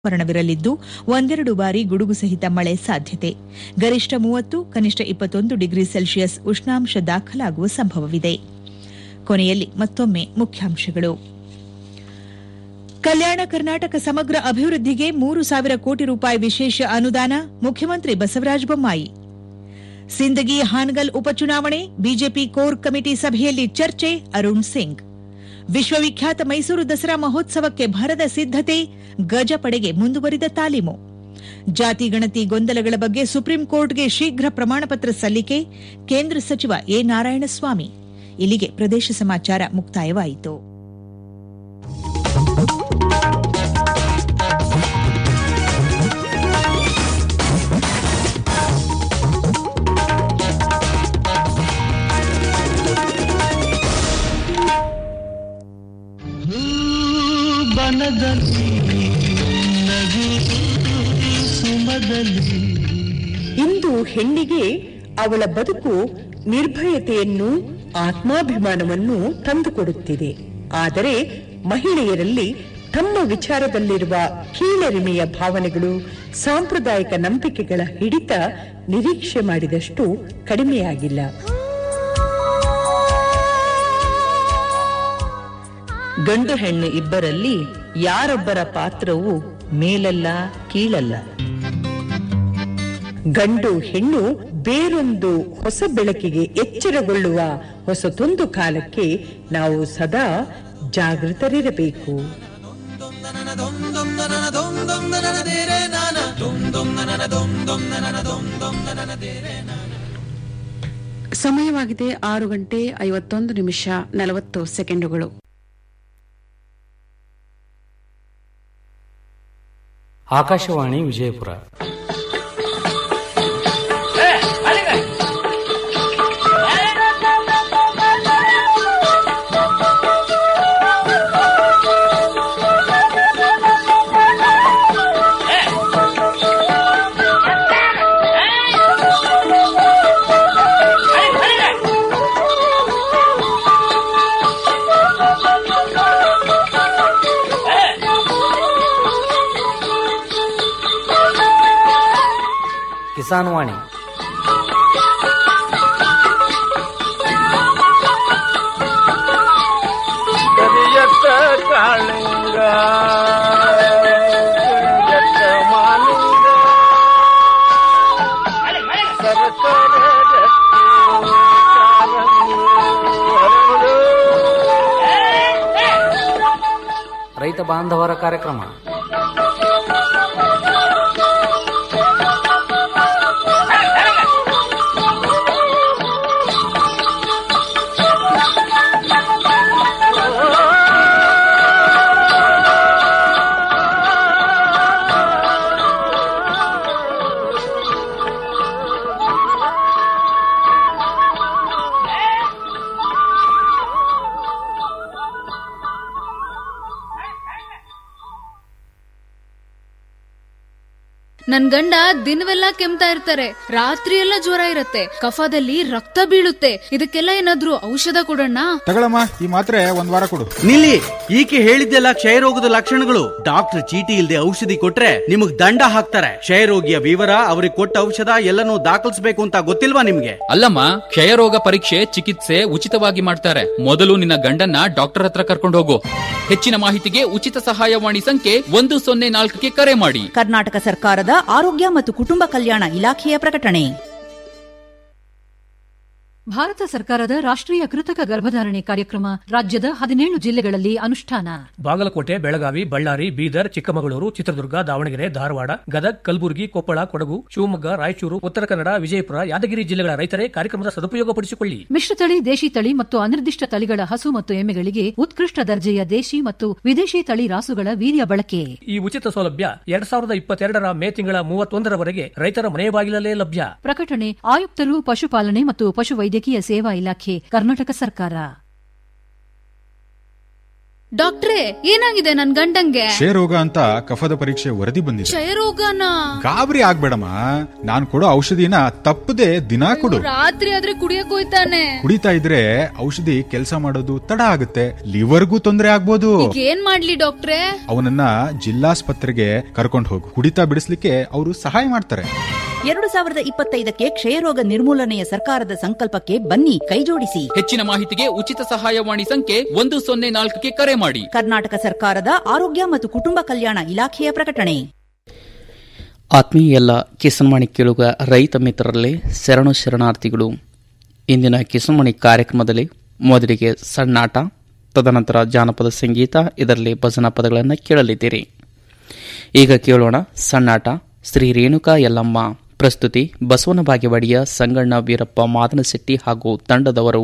ವಾತಾವರಣವಿರಲಿದ್ದು ಒಂದೆರಡು ಬಾರಿ ಗುಡುಗು ಸಹಿತ ಮಳೆ ಸಾಧ್ಯತೆ ಗರಿಷ್ಠ ಮೂವತ್ತು ಕನಿಷ್ಠ ಇಪ್ಪತ್ತೊಂದು ಡಿಗ್ರಿ ಸೆಲ್ಸಿಯಸ್ ಉಷ್ಣಾಂಶ ದಾಖಲಾಗುವ ಸಂಭವವಿದೆ ಕೊನೆಯಲ್ಲಿ ಮತ್ತೊಮ್ಮೆ ಮುಖ್ಯಾಂಶಗಳು ಕಲ್ಯಾಣ ಕರ್ನಾಟಕ ಸಮಗ್ರ ಅಭಿವೃದ್ಧಿಗೆ ಮೂರು ಸಾವಿರ ಕೋಟಿ ರೂಪಾಯಿ ವಿಶೇಷ ಅನುದಾನ ಮುಖ್ಯಮಂತ್ರಿ ಬಸವರಾಜ ಬೊಮ್ಮಾಯಿ ಸಿಂದಗಿ ಹಾನಗಲ್ ಉಪಚುನಾವಣೆ ಬಿಜೆಪಿ ಕೋರ್ ಕಮಿಟಿ ಸಭೆಯಲ್ಲಿ ಚರ್ಚೆ ಅರುಣ್ ಸಿಂಗ್ ವಿಶ್ವವಿಖ್ಯಾತ ಮೈಸೂರು ದಸರಾ ಮಹೋತ್ಸವಕ್ಕೆ ಭರದ ಸಿದ್ದತೆ ಗಜಪಡೆಗೆ ಮುಂದುವರಿದ ತಾಲೀಮು ಜಾತಿ ಗಣತಿ ಗೊಂದಲಗಳ ಬಗ್ಗೆ ಸುಪ್ರೀಂ ಕೋರ್ಟ್ಗೆ ಶೀಘ್ರ ಪ್ರಮಾಣಪತ್ರ ಸಲ್ಲಿಕೆ ಕೇಂದ್ರ ಸಚಿವ ಎ ನಾರಾಯಣಸ್ವಾಮಿ ಇಲ್ಲಿಗೆ ಪ್ರದೇಶ ಸಮಾಚಾರ ಮುಕ್ತಾಯವಾಯಿತು ಬನದಲ್ಲಿ ನಗು ಸುಮದಲ್ಲಿ ಇಂದು ಹೆಣ್ಣಿಗೆ ಅವಳ ಬದುಕು ನಿರ್ಭಯತೆಯನ್ನು ಆತ್ಮಾಭಿಮಾನವನ್ನು ತಂದುಕೊಡುತ್ತಿದೆ ಆದರೆ ಮಹಿಳೆಯರಲ್ಲಿ ತಮ್ಮ ವಿಚಾರದಲ್ಲಿರುವ ಕೀಳರಿಮೆಯ ಭಾವನೆಗಳು ಸಾಂಪ್ರದಾಯಿಕ ನಂಬಿಕೆಗಳ ಹಿಡಿತ ನಿರೀಕ್ಷೆ ಮಾಡಿದಷ್ಟು ಕಡಿಮೆಯಾಗಿಲ್ಲ ಗಂಡು ಹೆಣ್ಣು ಇಬ್ಬರಲ್ಲಿ ಯಾರೊಬ್ಬರ ಪಾತ್ರವು ಮೇಲಲ್ಲ ಕೀಳಲ್ಲ ಗಂಡು ಹೆಣ್ಣು ಬೇರೊಂದು ಹೊಸ ಬೆಳಕಿಗೆ ಎಚ್ಚರಗೊಳ್ಳುವ ಹೊಸತೊಂದು ಕಾಲಕ್ಕೆ ನಾವು ಸದಾ ಜಾಗೃತರಿರಬೇಕು ಸಮಯವಾಗಿದೆ ಆರು ಗಂಟೆ ಐವತ್ತೊಂದು ನಿಮಿಷ ನಲವತ್ತು ಸೆಕೆಂಡುಗಳು ಆಕಾಶವಾಣಿ ವಿಜಯಪುರ ಕಿಸಾನ್ ವಾಣಿ ಕರಿಯತ್ತ ಕಾಳಿಂಗ ಕರಿಯತ್ತ ಮಾಲಿಂಗ ಸರಸರ ರತ್ನ ಕಾಲಂಗಿ ಹರಳು. ರೈತ ಬಾಂಧವರ ಕಾರ್ಯಕ್ರಮ ನನ್ ಗಂಡ ದಿನವೆಲ್ಲ ಕೆಮ್ತಾ ಇರ್ತಾರೆ ರಾತ್ರಿ ಎಲ್ಲ ಜ್ವರ ಇರತ್ತೆ ಕಫದಲ್ಲಿ ರಕ್ತ ಬೀಳುತ್ತೆ ಇದಕ್ಕೆಲ್ಲ ಏನಾದ್ರೂ ಔಷಧ ಕೊಡೋಣ ತಗೊಳಮ್ಮ ಈ ಮಾತ್ರೆ ಒಂದ್ ವಾರ ಕೊಡು ನಿಲ್ಲಿ ಈಕೆ ಹೇಳಿದ್ದೆಲ್ಲ ಕ್ಷಯರೋಗದ ಲಕ್ಷಣಗಳು ಡಾಕ್ಟರ್ ಚೀಟಿ ಇಲ್ಲದೆ ಔಷಧಿ ಕೊಟ್ರೆ ನಿಮಗ್ ದಂಡ ಹಾಕ್ತಾರೆ ಕ್ಷಯರೋಗಿಯ ವಿವರ ಅವ್ರಿಗೆ ಕೊಟ್ಟ ಔಷಧ ಎಲ್ಲನೂ ದಾಖಲಿಸಬೇಕು ಅಂತ ಗೊತ್ತಿಲ್ವಾ ನಿಮ್ಗೆ ಅಲ್ಲಮ್ಮ ಕ್ಷಯರೋಗ ಪರೀಕ್ಷೆ ಚಿಕಿತ್ಸೆ ಉಚಿತವಾಗಿ ಮಾಡ್ತಾರೆ ಮೊದಲು ನಿನ್ನ ಗಂಡನ್ನ ಡಾಕ್ಟರ್ ಹತ್ರ ಕರ್ಕೊಂಡು ಹೋಗು ಹೆಚ್ಚಿನ ಮಾಹಿತಿಗೆ ಉಚಿತ ಸಹಾಯವಾಣಿ ಸಂಖ್ಯೆ ಒಂದು ಸೊನ್ನೆ ನಾಲ್ಕಕ್ಕೆ ಕರೆ ಮಾಡಿ ಕರ್ನಾಟಕ ಸರ್ಕಾರದ ಆರೋಗ್ಯ ಮತ್ತು ಕುಟುಂಬ ಕಲ್ಯಾಣ ಇಲಾಖೆಯ ಪ್ರಕಟಣೆ ಭಾರತ ಸರ್ಕಾರದ ರಾಷ್ಟ್ರೀಯ ಕೃತಕ ಗರ್ಭಧಾರಣೆ ಕಾರ್ಯಕ್ರಮ ರಾಜ್ಯದ ಹದಿನೇಳು ಜಿಲ್ಲೆಗಳಲ್ಲಿ ಅನುಷ್ಠಾನ ಬಾಗಲಕೋಟೆ ಬೆಳಗಾವಿ ಬಳ್ಳಾರಿ ಬೀದರ್ ಚಿಕ್ಕಮಗಳೂರು ಚಿತ್ರದುರ್ಗ ದಾವಣಗೆರೆ ಧಾರವಾಡ ಗದಗ್ ಕಲಬುರಗಿ ಕೊಪ್ಪಳ ಕೊಡಗು ಶಿವಮೊಗ್ಗ ರಾಯಚೂರು ಉತ್ತರ ಕನ್ನಡ ವಿಜಯಪುರ ಯಾದಗಿರಿ ಜಿಲ್ಲೆಗಳ ರೈತರೇ ಕಾರ್ಯಕ್ರಮದ ಸದುಪಯೋಗಪಡಿಸಿಕೊಳ್ಳಿ ಮಿಶ್ರತಳಿ ದೇಶಿ ತಳಿ ಮತ್ತು ಅನಿರ್ದಿಷ್ಟ ತಳಿಗಳ ಹಸು ಮತ್ತು ಎಮ್ಮೆಗಳಿಗೆ ಉತ್ಕೃಷ್ಟ ದರ್ಜೆಯ ದೇಶಿ ಮತ್ತು ವಿದೇಶಿ ತಳಿ ರಾಸುಗಳ ವೀರ್ಯ ಬಳಕೆ ಈ ಉಚಿತ ಸೌಲಭ್ಯ ಎರಡ್ ಸಾವಿರದ ಇಪ್ಪತ್ತೆರಡರ ಮೇ ತಿಂಗಳ ಮೂವತ್ತೊಂದರವರೆಗೆ ರೈತರ ಮನೆ ಬಾಗಿಲಲ್ಲೇ ಲಭ್ಯ ಪ್ರಕಟಣೆ ಆಯುಕ್ತರು ಪಶುಪಾಲನೆ ಮತ್ತು ಪಶುವೈದ್ಯಕೀಯ ಸೇವಾ ಇಲಾಖೆ ಕರ್ನಾಟಕ ಸರ್ಕಾರ ಡಾಕ್ಟ್ರೇ ಏನಾಗಿದೆ ನನ್ ಗಂಡಂಗೆ ಕ್ಷಯರೋಗ ಅಂತ ಕಫದ ಪರೀಕ್ಷೆ ವರದಿ ಬಂದಿದೆ ಕ್ಷಯರೋಗನ ಗಾಬರಿ ಆಗ್ಬೇಡಮ್ಮ ನಾನ್ ಕೊಡೋ ಔಷಧಿನ ತಪ್ಪದೆ ದಿನಾ ಕೊಡು ರಾತ್ರಿ ಆದ್ರೆ ಕುಡಿಯಕ್ ಹೋಯ್ತಾನೆ ಕುಡಿತಾ ಇದ್ರೆ ಔಷಧಿ ಕೆಲಸ ಮಾಡೋದು ತಡ ಆಗುತ್ತೆ ಲಿವರ್ಗೂ ತೊಂದರೆ ಆಗ್ಬೋದು ಈಗ ಏನ್ ಮಾಡ್ಲಿ ಡಾಕ್ಟ್ರೇ ಅವನನ್ನ ಜಿಲ್ಲಾಸ್ಪತ್ರೆಗೆ ಕರ್ಕೊಂಡು ಹೋಗು ಕುಡಿತಾ ಬಿಡಿಸ್ಲಿಕ್ಕೆ ಅವರು ಸಹಾಯ ಮಾಡ್ತಾರೆ ಎರಡು ಸಾವಿರದ ಇಪ್ಪತ್ತೈದಕ್ಕೆ ಕ್ಷಯರೋಗ ನಿರ್ಮೂಲನೆಯ ಸರ್ಕಾರದ ಸಂಕಲ್ಪಕ್ಕೆ ಬನ್ನಿ ಕೈಜೋಡಿಸಿ ಹೆಚ್ಚಿನ ಮಾಹಿತಿಗೆ ಉಚಿತ ಸಹಾಯವಾಣಿ ಸಂಖ್ಯೆ ಒಂದು ಸೊನ್ನೆ ನಾಲ್ಕಕ್ಕೆ ಕರೆ ಮಾಡಿ ಕರ್ನಾಟಕ ಸರ್ಕಾರದ ಆರೋಗ್ಯ ಮತ್ತು ಕುಟುಂಬ ಕಲ್ಯಾಣ ಇಲಾಖೆಯ ಪ್ರಕಟಣೆ ಆತ್ಮೀಯ ಎಲ್ಲ ಕಿಸನ್ಮಣಿ ಕೇಳುಗ ರೈತ ಮಿತ್ರರಲ್ಲಿ ಶರಣು ಶರಣಾರ್ಥಿಗಳು ಇಂದಿನ ಕಿಸನ್ಮಣಿ ಕಾರ್ಯಕ್ರಮದಲ್ಲಿ ಮೊದಲಿಗೆ ಸಣ್ಣಾಟ ತದನಂತರ ಜಾನಪದ ಸಂಗೀತ ಇದರಲ್ಲಿ ಭಜನಾ ಪದಗಳನ್ನು ಕೇಳಲಿದ್ದೀರಿ ಈಗ ಕೇಳೋಣ ಸಣ್ಣಾಟ ಶ್ರೀ ರೇಣುಕಾ ಯಲ್ಲಮ್ಮ ಪ್ರಸ್ತುತಿ ಬಸವನ ಬಾಗೇವಾಡಿಯ ಸಂಗಣ್ಣ ವೀರಪ್ಪ ಮಾದನಶೆಟ್ಟಿ ಹಾಗೂ ತಂಡದವರು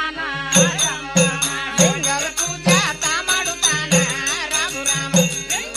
ಲಿಂಗದ ಪೂಜೆ ತಾ ಮಾಡುತ್ತಾನ ರಾಮ ರಾಮ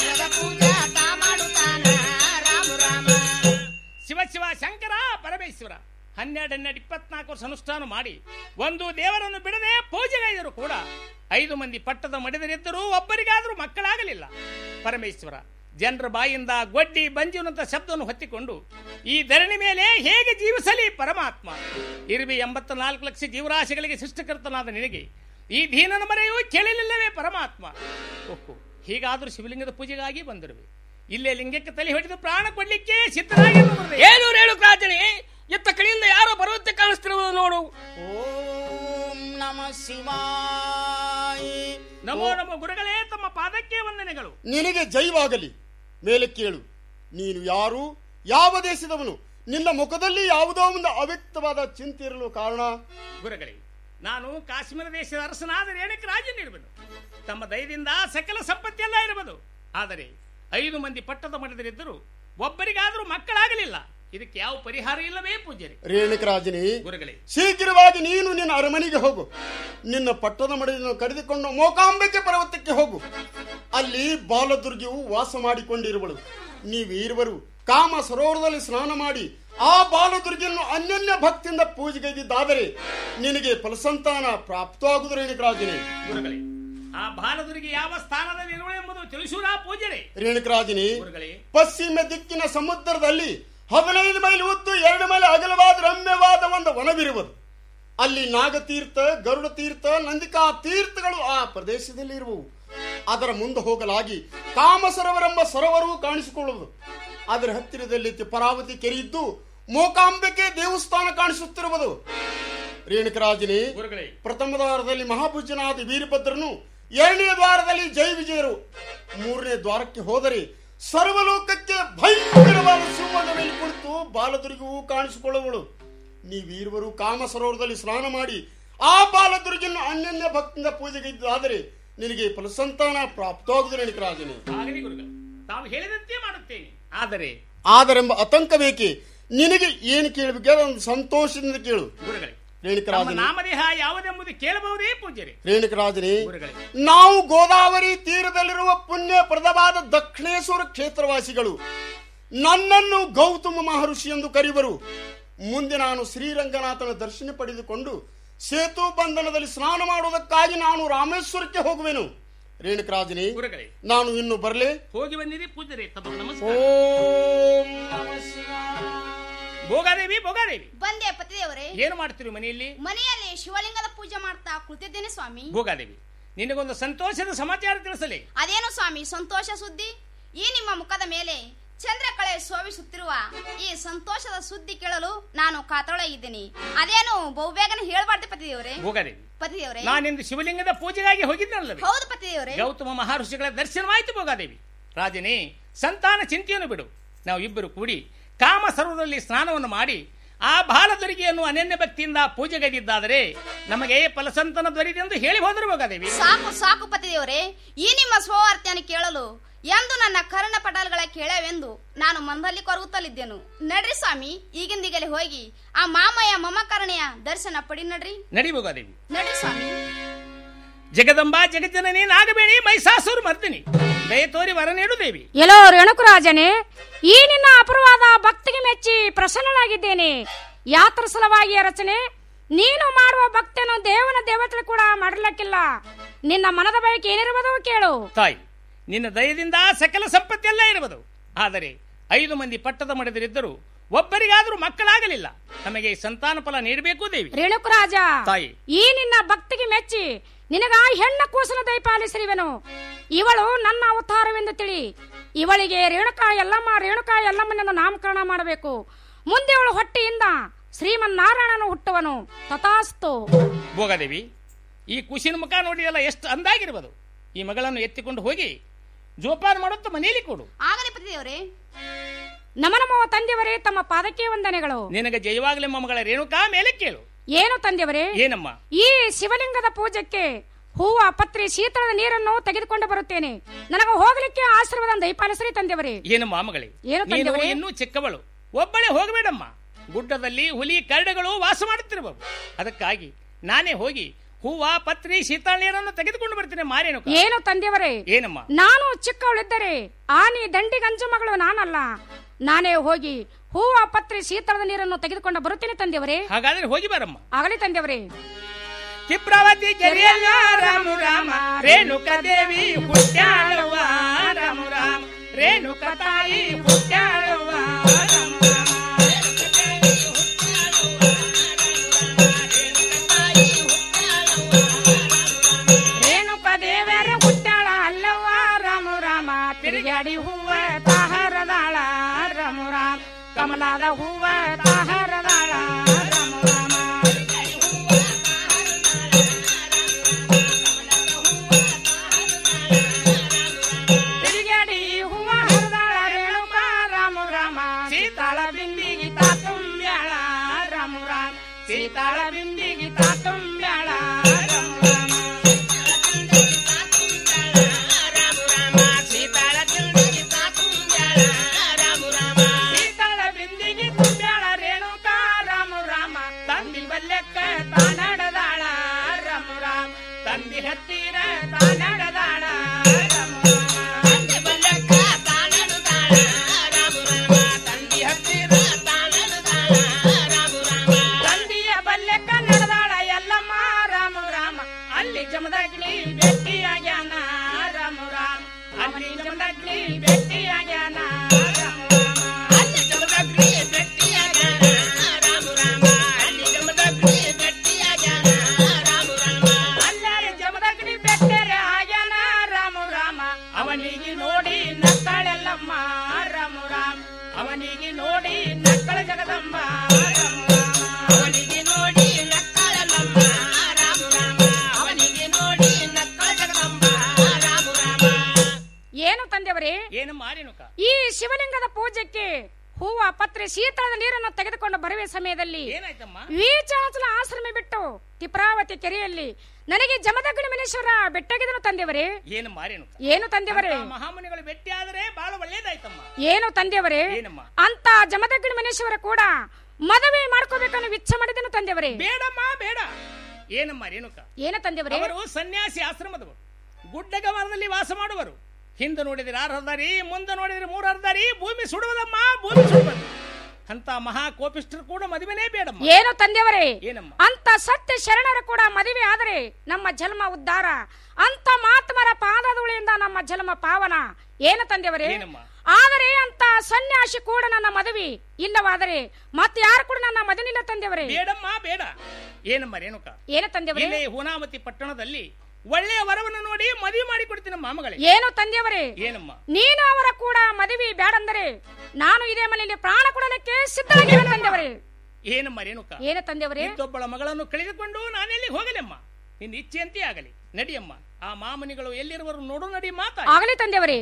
ಶಿವ ಶಂಕರ ಪರಮೇಶ್ವರ ಹನ್ನೆರಡು ಹನ್ನೆರಡು ಇಪ್ಪತ್ನಾಲ್ಕು ವರ್ಷ ಅನುಷ್ಠಾನ ಮಾಡಿ ಒಂದು ದೇವರನ್ನು ಬಿಡದೆ ಪೂಜೆಗೈದರು ಕೂಡ ಐದು ಮಂದಿ ಪಟ್ಟದ ಮಡಿದರಿದ್ದರೂ ಒಬ್ಬರಿಗಾದರೂ ಮಕ್ಕಳಾಗಲಿಲ್ಲ ಪರಮೇಶ್ವರ ಜನರ ಬಾಯಿಂದ ಗೊಡ್ಡಿ ಬಂಜಿನಂತ ಶಬ್ದವನ್ನು ಹೊತ್ತಿಕೊಂಡು ಈ ಧರಣಿ ಮೇಲೆ ಹೇಗೆ ಜೀವಿಸಲಿ ಪರಮಾತ್ಮ ಇರುವೆ ಎಂಬತ್ತ ನಾಲ್ಕು ಲಕ್ಷ ಜೀವರಾಶಿಗಳಿಗೆ ಸೃಷ್ಟಿಕರ್ತನಾದ ನಿನಗೆ ಈ ದೀನನ ಮರೆಯೂ ಕೇಳಲಿಲ್ಲವೇ ಪರಮಾತ್ಮ ಓಹೋ ಹೀಗಾದರೂ ಶಿವಲಿಂಗದ ಪೂಜೆಗಾಗಿ ಬಂದಿರುವೆ ಇಲ್ಲೇ ಲಿಂಗಕ್ಕೆ ತಲೆ ಹೊಡೆದು ಪ್ರಾಣ ಕೊಡ್ಲಿಕ್ಕೆ ಸಿದ್ಧರಾಗಿರುವುದು ಏನು ರೇಣು ಪ್ರಾರ್ಥನೆ ಎತ್ತ ಕಡೆಯಿಂದ ಯಾರೋ ಬರುವಂತೆ ಕಾಣಿಸ್ತಿರುವುದು ನೋಡು ಓಂ ನಮ ಶಿವಾಯ ನಮೋ ನಮೋ ಗುರುಗಳೇ ತಮ್ಮ ಪಾದಕ್ಕೆ ವಂದನೆಗಳು ನಿನಗೆ ಜೈವಾಗಲಿ ಮೇಲೆ ಕೇಳು ನೀನು ಯಾರು ಯಾವ ದೇಶದವನು ನಿನ್ನ ಮುಖದಲ್ಲಿ ಯಾವುದೋ ಒಂದು ಅವ್ಯಕ್ತವಾದ ಚಿಂತೆ ಇರಲು ಕಾರಣ ಗುರುಗಳೇ ನಾನು ಕಾಶ್ಮೀರ ದೇಶದ ಅರಸನಾದ ರೇಣುಕ ರಾಜನಿರುವನು ತಮ್ಮ ದಯದಿಂದ ಸಕಲ ಸಂಪತ್ತೆಲ್ಲ ಇರುವುದು ಆದರೆ ಐದು ಮಂದಿ ಪಟ್ಟದ ಮಠದಲ್ಲಿದ್ದರು ಒಬ್ಬರಿಗಾದರೂ ಮಕ್ಕಳಾಗಲಿಲ್ಲ ಇದಕ್ಕೆ ಯಾವ ಪರಿಹಾರ ಇಲ್ಲವೇ ಪೂಜ್ಯರಿ ರೇಣುಕರಾಜನೇ ಗುರುಗಳೇ ಶೀಘ್ರವಾಗಿ ನೀನು ನಿನ್ನ ಅರಮನೆಗೆ ಹೋಗು ನಿನ್ನ ಪಟ್ಟದ ಮಡಿಯನ್ನು ಕರೆದುಕೊಂಡು ಮೋಕಾಂಬಿಕೆ ಪರ್ವತಕ್ಕೆ ಹೋಗು ಅಲ್ಲಿ ಬಾಲದುರ್ಗಿಯು ವಾಸ ಮಾಡಿಕೊಂಡಿರುವಳು ನೀವೀರುವರು ಕಾಮ ಸರೋವರದಲ್ಲಿ ಸ್ನಾನ ಮಾಡಿ ಆ ಬಾಲದುರ್ಗಿಯನ್ನು ಅನ್ಯನ್ಯ ಭಕ್ತಿಯಿಂದ ಪೂಜೆಗೈದಿದ್ದಾದರೆ ನಿನಗೆ ಫಲಸಂತಾನ ಪ್ರಾಪ್ತವಾಗುವುದು ರೇಣುಕರಾಜನೇ ಗುರುಗಳೇ ಆ ಬಾಲದುರಿಗೆ ಯಾವ ಸ್ಥಾನದಲ್ಲಿ ಇರುವಳು ಎಂಬುದು ತಿಳಿಸೂರಾ ಪೂಜ್ಯರೇ ರೇಣುಕರಾಜನೇ ಗುರುಗಳೇ ಪಶ್ಚಿಮ ದಿಕ್ಕಿನ ಸಮುದ್ರದಲ್ಲಿ ಹದಿನೈದು ಮೈಲ್ ಉದ್ದು ಎರಡು ಮೈಲ್ ಅಗಲವಾದ ರಮ್ಯವಾದ ಒಂದು ವನವಿರುವುದು ಅಲ್ಲಿ ನಾಗತೀರ್ಥ ಗರುಡ ತೀರ್ಥ ನಂದಿಕಾ ತೀರ್ಥಗಳು ಆ ಪ್ರದೇಶದಲ್ಲಿ ಇರುವವು ಅದರ ಮುಂದೆ ಹೋಗಲಾಗಿ ಕಾಮಸರೋವರೆಂಬ ಸರೋವರವು ಕಾಣಿಸಿಕೊಳ್ಳುವುದು ಅದರ ಹತ್ತಿರದಲ್ಲಿ ಪರಾವತಿ ಕೆರೆಯಿದ್ದು ಮೋಕಾಂಬಿಕೆ ದೇವಸ್ಥಾನ ಕಾಣಿಸುತ್ತಿರುವುದು ರೇಣುಕರಾಜನೇ ಗುರುಗಳೇ ಪ್ರಥಮ ದ್ವಾರದಲ್ಲಿ ಮಹಾಭುಜನಾದ ವೀರಭದ್ರನು ಎರಡನೇ ದ್ವಾರದಲ್ಲಿ ಜೈ ವಿಜಯರು ಮೂರನೇ ದ್ವಾರಕ್ಕೆ ಹೋದರೆ ಸರ್ವಲೋಕಕ್ಕೆ ಭಯಂಕರವಾದ ಸಿಂಹದ ಮೇಲೆ ಕುಳಿತು ಬಾಲದುರ್ಗಿಯೂ ಕಾಣಿಸಿಕೊಳ್ಳುವಳು ನೀವೀರುವರು ಕಾಮ ಸರೋವರದಲ್ಲಿ ಸ್ನಾನ ಮಾಡಿ ಆ ಬಾಲದುರ್ಗಿಯನ್ನು ಅನ್ಯನ್ಯ ಭಕ್ತಿಯಿಂದ ಪೂಜೆಗಿದ್ದಾದರೆ ನಿನಗೆ ಫಲಸಂತಾನ ಪ್ರಾಪ್ತವಾಗುವುದು ರೇಣುಕರಾಜನೇ ಆಗಲಿ ಗುರುಗಳೇ ತಾವು ಹೇಳಿದಂತೆ ಮಾಡುತ್ತೇನೆ ಆದರೆ ಆದರೆಂಬ ಆತಂಕ ಬೇಕೆ ನಿನಗೆ ಏನು ಕೇಳಬೇಕು ಒಂದು ಸಂತೋಷದಿಂದ ಕೇಳು ಗುರುಗಳೇ ನಮ್ಮ ರೇಣುಕರಾಜನೇ ನಾಮದೇಹ ಯಾವುದೆಂಬುದು ಕೇಳಬಹುದೇ ಪೂಜ್ಯರೇ ರೇಣುಕರಾಜನೇ ಗುರುಗಳೇ ನಾವು ಗೋದಾವರಿ ತೀರದಲ್ಲಿರುವ ಪುಣ್ಯ ಪ್ರದವಾದ ದಕ್ಷಿಣೇಶ್ವರ ಕ್ಷೇತ್ರವಾಸಿಗಳು ನನ್ನನ್ನು ಗೌತಮ ಮಹರ್ಷಿ ಎಂದು ಕರೆಯುವರು ಮುಂದೆ ನಾನು ಶ್ರೀರಂಗನಾಥನ ದರ್ಶನ ಪಡೆದುಕೊಂಡು ಸೇತು ಬಂಧನದಲ್ಲಿ ಸ್ನಾನ ಮಾಡುವುದಕ್ಕಾಗಿ ನಾನು ರಾಮೇಶ್ವರಕ್ಕೆ ಹೋಗುವೆನು ರೇಣುಕರಾಜನೇ ಗುರುಗಳೇ ನಾನು ಇನ್ನು ಬರಲೇ ಹೋಗಿ ಬಂದಿರಿ ಪೂಜ್ಯರೇ ತಮ್ಮ ನಮಸ್ಕಾರ ಓಂ ಭೋಗಾದೇವಿ ಭೋಗಾದೇವಿ ಬಂದೆ ಪತಿದೇವರೇ ಏನು ಮಾಡ್ತೀರಿ ಮನೆಯಲ್ಲಿ ಮನೆಯಲ್ಲಿ ಶಿವಲಿಂಗದ ಪೂಜೆ ಮಾಡ್ತಾ ಕುಳಿತಿದ್ದೇನೆ ಸ್ವಾಮಿ ಭೋಗಾದೇವಿ ನಿನಗೊಂದು ಸಂತೋಷದ ಸಮಾಚಾರ ತಿಳಿಸಲಿ ಅದೇನು ಸ್ವಾಮಿ ಸಂತೋಷ ಸುದ್ದಿ ಈ ನಿಮ್ಮ ಮುಖದ ಮೇಲೆ ಚಂದ್ರಕಳೆ ಶೋಭಿಸುತ್ತಿರುವ ಈ ಸಂತೋಷದ ಸುದ್ದಿ ಕೇಳಲು ನಾನು ಕಾತೊಳಗಿದ್ದೀನಿ ಅದೇನು ಬಹುಬೇಗನೆ ಹೇಳ್ಬಾರ್ದು ಪತಿದೇವರೇ ಭೋಗಾದೇವಿ ಪತಿದೇವರೇ ನಾನಿಂದು ಶಿವಲಿಂಗದ ಪೂಜೆಗಾಗಿ ಹೋಗಿದ್ದನಲ್ಲವೇ ಹೌದು ಪತಿದೇವರೇ ಗೌತಮ ಮಹರ್ಷಿಗಳ ದರ್ಶನವಾಯಿತು ಭೋಗಾದೇವಿ ರಾಜನೇ ಸಂತಾನ ಚಿಂತೆಯನ್ನು ಬಿಡು ನಾವು ಇಬ್ಬರು ಕೂಡಿ ಕಾಮ ಸರೋವರದಲ್ಲಿ ಸ್ನಾನವನ್ನು ಮಾಡಿ ಆ ಬಾಲದುರಿಗೆಯನ್ನು ಅನನ್ಯ ಭಕ್ತಿಯಿಂದ ಪೂಜೆಗೈದಿದ್ದಾದರೆ ನಮಗೆ ಫಲಸಂತನ ದೊರೆಯದೆಂದು ಹೇಳಿ ಹೋದರು ಭೋಗಾದೇವಿ ಸಾಕು ಸಾಕು ಪತಿದೇವರೇ ಈ ನಿಮ್ಮ ಸ್ವವಾರ್ತೆಯನ್ನು ಕೇಳಲು ಎಂದು ನನ್ನ ಕರ್ಣ ಪಟಲ್ಗಳ ಕೇಳವೆಂದು ನಾನು ಮಂದಲ್ಲಿ ಕೊರಗುತ್ತಲಿದ್ದೆನು ನಡ್ರಿ ಸ್ವಾಮಿ ಈಗಿಂದೀಗಲೇ ಹೋಗಿ ಆ ಮಾಮಯ್ಯ ಮಮಕರ್ಣೆಯ ದರ್ಶನ ಪಡಿ ನಡ್ರಿ ನಡಿ ಭೋಗಾದೇವಿ ನಡ್ರಿ ಸ್ವಾಮಿ ಜಗದಂಬಾ ಜಗಜ್ಜನನಿ ನಾಗಬೇಣಿ ಮೈಸಾಸುರು ಮರ್ದಿನಿ ದಯ ತೋರಿ ವರ ನೀಡು ದೇವಿ ಎಲ್ಲೋ ರೇಣುಕರಾಜನೇ ಈ ನಿನ್ನ ಅಪರವಾದ ಭಕ್ತಿಗೆ ಮೆಚ್ಚಿ ಪ್ರಸನ್ನನಾಗಿದ್ದೇನೆ ಯಾತ್ರ ಸಲುವಾಗಿ ರಚನೆ ನೀನು ಮಾಡುವ ಭಕ್ತಿಯನ್ನು ದೇವನ ದೇವತೆ ಕೂಡ ಮಾಡಲಿಕ್ಕಿಲ್ಲ ನಿನ್ನ ಮನದ ಬಯಕೆ ಏನಿರುವುದೋ ಕೇಳು ತಾಯಿ ನಿನ್ನ ದಯದಿಂದ ಸಕಲ ಸಂಪತ್ತೆಲ್ಲ ಇರುವುದು ಆದರೆ ಐದು ಮಂದಿ ಪಟ್ಟದ ಮಡದರಿದ್ದರು ಒಬ್ಬರಿಗಾದರೂ ಮಕ್ಕಳಾಗಲಿಲ್ಲ ನಮಗೆ ಸಂತಾನ ಫಲ ನೀಡಬೇಕು ದೇವಿ ರೇಣುಕರಾಜ ತಾಯಿ ಈ ನಿನ್ನ ಭಕ್ತಿಗೆ ಮೆಚ್ಚಿ ನಿನಗ ಹೆಣ್ಣ ಕೂಸನ ದಯಪಾಲಿಸಿರುವೆನು ಇವಳು ನನ್ನ ಅವತಾರವೆಂದು ತಿಳಿ ಇವಳಿಗೆ ರೇಣುಕಾ ಯಲ್ಲಮ್ಮ ರೇಣುಕಾ ಯಲ್ಲಮ್ಮನೆಂದು ನಾಮಕರಣ ಮಾಡಬೇಕು ಮುಂದೆ ಅವಳು ಹೊಟ್ಟೆಯಿಂದ ಶ್ರೀಮನ್ನಾರಾಯಣನು ಹುಟ್ಟುವನು ತಥಾಸ್ತು ಭೋಗದೇವಿ ಈ ಕುಶಿನ ಮುಖ ನೋಡಿದಲ್ಲ ಎಷ್ಟು ಅಂದಾಗಿರ್ಬೋದು ಈ ಮಗಳನ್ನು ಎತ್ತಿಕೊಂಡು ಹೋಗಿ ಜೋಪಾನ ಮಾಡುತ್ತ ಮನೆಯಲ್ಲಿ ಕೊಡು ಆಗಲಿ ಪತಿದೇವರೇ ನಮ ನಮೋ ತಂದೆಯವರೇ ತಮ್ಮ ಪಾದಕ್ಕೆ ವಂದನೆಗಳು ನಿನಗೆ ಜಯವಾಗಲಿ ಮಗಳ ರೇಣುಕಾ ಮೇಲೆ ಕೇಳು ಏನು ತಂದೆಯವರೇ ಏನಮ್ಮ ಈ ಶಿವಲಿಂಗದ ಪೂಜೆಗೆ ಹೂವ ಪತ್ರಿ ಶೀತಳದ ನೀರನ್ನು ತೆಗೆದುಕೊಂಡು ಬರುತ್ತೇನೆ ನನಗೆ ಹೋಗಲಿಕ್ಕೆ ಆಶೀರ್ವಾದ ದಯಪಾಲಿಸ್ರಿ ತಂದೆಯವರೇ ಏನಮ್ಮ ಮಗಳೇ ಏನು ನೀನು ತಂದೆಯವರೇ? ಇನ್ನೂ ಚಿಕ್ಕವಳು ಒಬ್ಬಳೇ ಹೋಗಬೇಡಮ್ಮ ಗುಡ್ಡದಲ್ಲಿ ಹುಲಿ ಕರಡುಗಳು ವಾಸ ಮಾಡುತ್ತಿರುವವು ಅದಕ್ಕಾಗಿ ನಾನೇ ಹೋಗಿ ಹೂವ ಪತ್ರಿ ಶೀತಳ ನೀರನ್ನು ತೆಗೆದುಕೊಂಡು ಬರ್ತೀನಿ ಮಾರೇಣುಕ ಏನು ತಂದೆಯವರೇ ಏನಮ್ಮ ನಾನು ಚಿಕ್ಕವಳಿದ್ದರೆ ಆನಿ ದಂಡಿಗಂಜು ಮಗಳು ನಾನಲ್ಲ ನಾನೇ ಹೋಗಿ ಹೂವ ಪತ್ರೆ ಶೀತಳದ ನೀರನ್ನು ತೆಗೆದುಕೊಂಡು ಬರುತ್ತೇನೆ ತಂದೆಯವರೇ ಹಾಗಾದ್ರೆ ಹೋಗಿ ಬರಮ್ಮ ಆಗಲಿ ತಂದೆಯವರೇ ಚಿಪ್ರಾವತಿ ಕೆರೆಯಲ್ಲ ರಾಮ ರಾಮ ರೇಣುಕ ದೇವಿ ಹುಟ್ಟ್ಯಾಳವ್ವ ರಾಮ ರಾಮ ರೇಣುಕ ತಾಯಿ ಹುಟ್ಟ್ಯಾಳವ್ವ ರೇಣುಕ ದೇವರ ಹುಟ್ಟಾಳ ಅಲ್ಲವ್ವ ರಾಮ ರಾಮ ತಿರುಗಾಡಿ ಹೂವ ತಾಹರದಾಳ ರಾಮ ರಾಮ ಕಮಲಾದ ಹೂವ ತಾಹರದಾಳ ತಿರುಗಾಡಿ ಹೂವ ಹರದಾಳ ರೇಣುಕ ರಾಮ ರಾಮ ಸೀತಾಳ ಬಿಂದಿಗಿ ತಾತುಂಬ್ಯಾಳ ರಾಮ ರಾಮ ಸೀತಾಳ ಬಿಂದಿಗಿ ತಾತುಂಬ್ಯಾಳ ಸೀತಾಳ ಬಿಂದಿಗಿ ತುಂಬ್ಯಾಳ ರೇಣುಕ ರಾಮ ರಾಮ ತಂದಿ ಬಲ್ಲೆಕ್ಕ ತಾನಡದಾಳ ರಾಮ ರಾಮ ತಂದಿ ಹತ್ತಿರ ತಾನಡದಾಳ ತಂದಿಯ ಬಲ್ಲೆಕ್ಕ ನಡೆದಾಳ ಎಲ್ಲಮ್ಮ ರಾಮ ರಾಮ ಅಲ್ಲಿ ಜಮದಗ್ನಿ ಭೇಟಿಯಾಗ್ಯಾನ ರಾಮ ರಾಮ ಅಲ್ಲಿ ಜಮದಗ್ನಿ ಭೇಟಿಯಾಗ್ಯಾನ ಅಲ್ಲಾರಿ ಜಮದಗ್ನಿ ಬೆಟ್ಟರೆ ಆಗ್ಯಾನ ರಾಮ ರಾಮ ಅವನಿಗೆ ನೋಡಿ ನಕ್ಕಳೆಲ್ಲಮ್ಮ ರಾಮ ರಾಮ ಅವನಿಗೆ ನೋಡಿ ನಕ್ಕಳ ಜಗದಮ್ಮ ಅವನಿಗೆ ನೋಡಿ ನಕ್ಕಳೆಲ್ಲಮ್ಮ ರಾಮ ರಾಮ ಅವನಿಗೆ ನೋಡಿ ನಕ್ಕಳ ಜಗದಮ್ಮ ರಾಮ ರಾಮ ಏನು ತಂದೆಯವರೇ ಏನು ಮಾರಿನುಕ ಈ ಶಿವಲಿಂಗದ ಪೂಜೆಗೆ ಹೂವ ಪತ್ರೆ ಶೀತಳದ ನೀರನ್ನು ತೆಗೆದುಕೊಂಡು ಬರುವ ಸಮಯದಲ್ಲಿ ಏನಾಯ್ತಮ್ಮ ವೀಚಾಚಲ ಆಶ್ರಮ ಬಿಟ್ಟು ತಿಪ್ರಾವತಿ ಕೆರೆಯಲ್ಲಿ ನನಗೆ ಜಮದಗ್ನಿ ಮನೇಶ್ವರ ಬೆಟ್ಟಗಿದನು ತಂದೆಯವರೇ ಏನು ಮಾರಿನುಕ ಏನು ತಂದೆಯವರೇ ಅಂತ ಮಹಾಮುನಿಗಳು ಭೇಟಿ ಆದ್ರೆ ಬಹಳ ಒಳ್ಳೇದಾಯ್ತಮ್ಮ ಏನು ತಂದೆಯವರೇ ಏನಮ್ಮ? ಅಂತ ಜಮದಗ್ನಿ ಮನೇಶ್ವರ ಕೂಡ ಮದುವೆ ಮಾಡ್ಕೋಬೇಕನ್ನೋ ಇಚ್ಛೆ ಮಾಡಿದನು ತಂದೆಯವರೇ ಬೇಡಮ್ಮ ಬೇಡ ಏನಮ್ಮ ರೇಣುಕ ಏನು ತಂದೆಯವರೇ ಅವರು ಸನ್ಯಾಸಿ ಆಶ್ರಮದವರು ಗುಡ್ಡಗಮನದಲ್ಲಿ ವಾಸ ಮಾಡುವರು ಹಿಂದೆ ನೋಡಿದ್ರೆ ಆರು ಹರ್ದಾರಿ ಮುಂದೆ ನೋಡಿದ್ರೆ ಮೂರು ಹರ್ದಾರಿ ಭೂಮಿ ಸುಡುವುದಮ್ಮ ಭೂಮಿ ಸುಡುವುದು ಅಂತ ಮಹಾ ಕೋಪಿಷ್ಠರು ಕೂಡ ಮದುವೆನೇ ಬೇಡಮ್ಮ ಏನು ತಂದೆಯವರೇ ಏನಮ್ಮ ಅಂತ ಸತ್ಯ ಶರಣರ ಕೂಡ ಮದುವೆ ಆದರೆ ನಮ್ಮ ಜನ್ಮ ಉದ್ಧಾರ ಅಂತ ಮಾತ್ಮರ ಪಾದಧೂಳಿಯಿಂದ ನಮ್ಮ ಜನ್ಮ ಪಾವನ ಏನು ತಂದೆಯವರೇ ಏನಮ್ಮ? ಆದರೆ ಅಂತ ಸನ್ಯಾಸಿ ಕೂಡ ನನ್ನ ಮದುವೆ ಇಲ್ಲವಾದರೆ ಮತ್ತೆ ಯಾರು ಕೂಡ ನನ್ನ ಮದುವಿಲ್ಲ ತಂದೆಯವರೇ ಬೇಡಮ್ಮ ಬೇಡ ಏನಮ್ಮ ರೇಣುಕ ಏನು ತಂದೆಯವರೇ ಇಲ್ಲಿ ಹುನಾಮತಿ ಪಟ್ಟಣದಲ್ಲಿ ಒಳ್ಳೆಯ ವರವನ್ನು ನೋಡಿ ಮದುವೆ ಮಾಡಿ ಕೊಡ್ತೀನಿ ಮಾಮಗಳೇ ಏನು ತಂದೆಯವರೇ ಏನಮ್ಮ ನೀನು ಅವರ ಕೂಡ ಮದುವೆ ಬೇಡಂದರೆ ನಾನು ಇದೇ ಮನೆಯಲ್ಲಿ ಪ್ರಾಣ ಕೊಡಲಿಕ್ಕೆ ಸಿದ್ಧರಾಗಿದ್ದೇನೆ ತಂದೆಯವರೇ ಏನಮ್ಮ ರೇಣುಕ ಏನು ತಂದೆಯವರೇ ಇದ್ದೊಬ್ಬಳ ಮಗಳನ್ನು ಕಳೆದುಕೊಂಡು ನಾನೆಲ್ಲಿ ಹೋಗಲಮ್ಮ ನಿನ್ನ ಇಚ್ಛೆಯಂತೆ ಆಗಲಿ ನಡಿಯಮ್ಮ ಆ ಮಾಮನಿಗಳು ಎಲ್ಲಿರುವರು ನೋಡು ನಡಿ ಮಾತಾ ಆಗಲಿ ತಂದೆಯವರೇ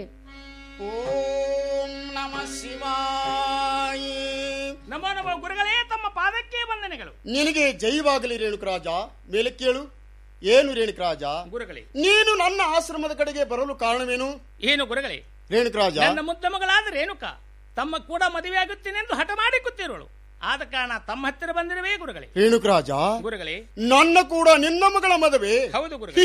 ಓಂ ನಮ ಶಿವಾಯ ನಮೋ ನಮೋ ಗುರುಗಳೇ ತಮ್ಮ ಪಾದಕ್ಕೆ ವಂದನೆಗಳು ನಿನಗೆ ಜೈವಾಗಲಿ ರೇಣುಕರಾಜ ಮೇಲೆ ಕೇಳು ಏನು ರೇಣುಕರಾಜ ಗುರುಗಳೇ ನೀನು ನನ್ನ ಆಶ್ರಮದ ಕಡೆಗೆ ಬರಲು ಕಾರಣವೇನು ಏನು ಗುರುಗಳೇ ರೇಣುಕರಾಜ ನನ್ನ ಮುದ್ದ ಮಗಳಾದ ರೇಣುಕ ತಮ್ಮ ಕೂಡ ಮದುವೆ ಆಗುತ್ತೇನೆ ಎಂದು ಹಠ ಮಾಡಿ ಕೂತಿರೋಳು ಆದ ಕಾರಣ ತಮ್ಮ ಹತ್ತಿರ ಬಂದಿರುವೇ ಗುರುಗಳೇ ರೇಣುಕರಾಜ ಗುರುಗಳೇ ನನ್ನ ಕೂಡ ನಿನ್ನ ಮಗಳ ಮದುವೆ ಹೌದು ಗುರುಗಳೇ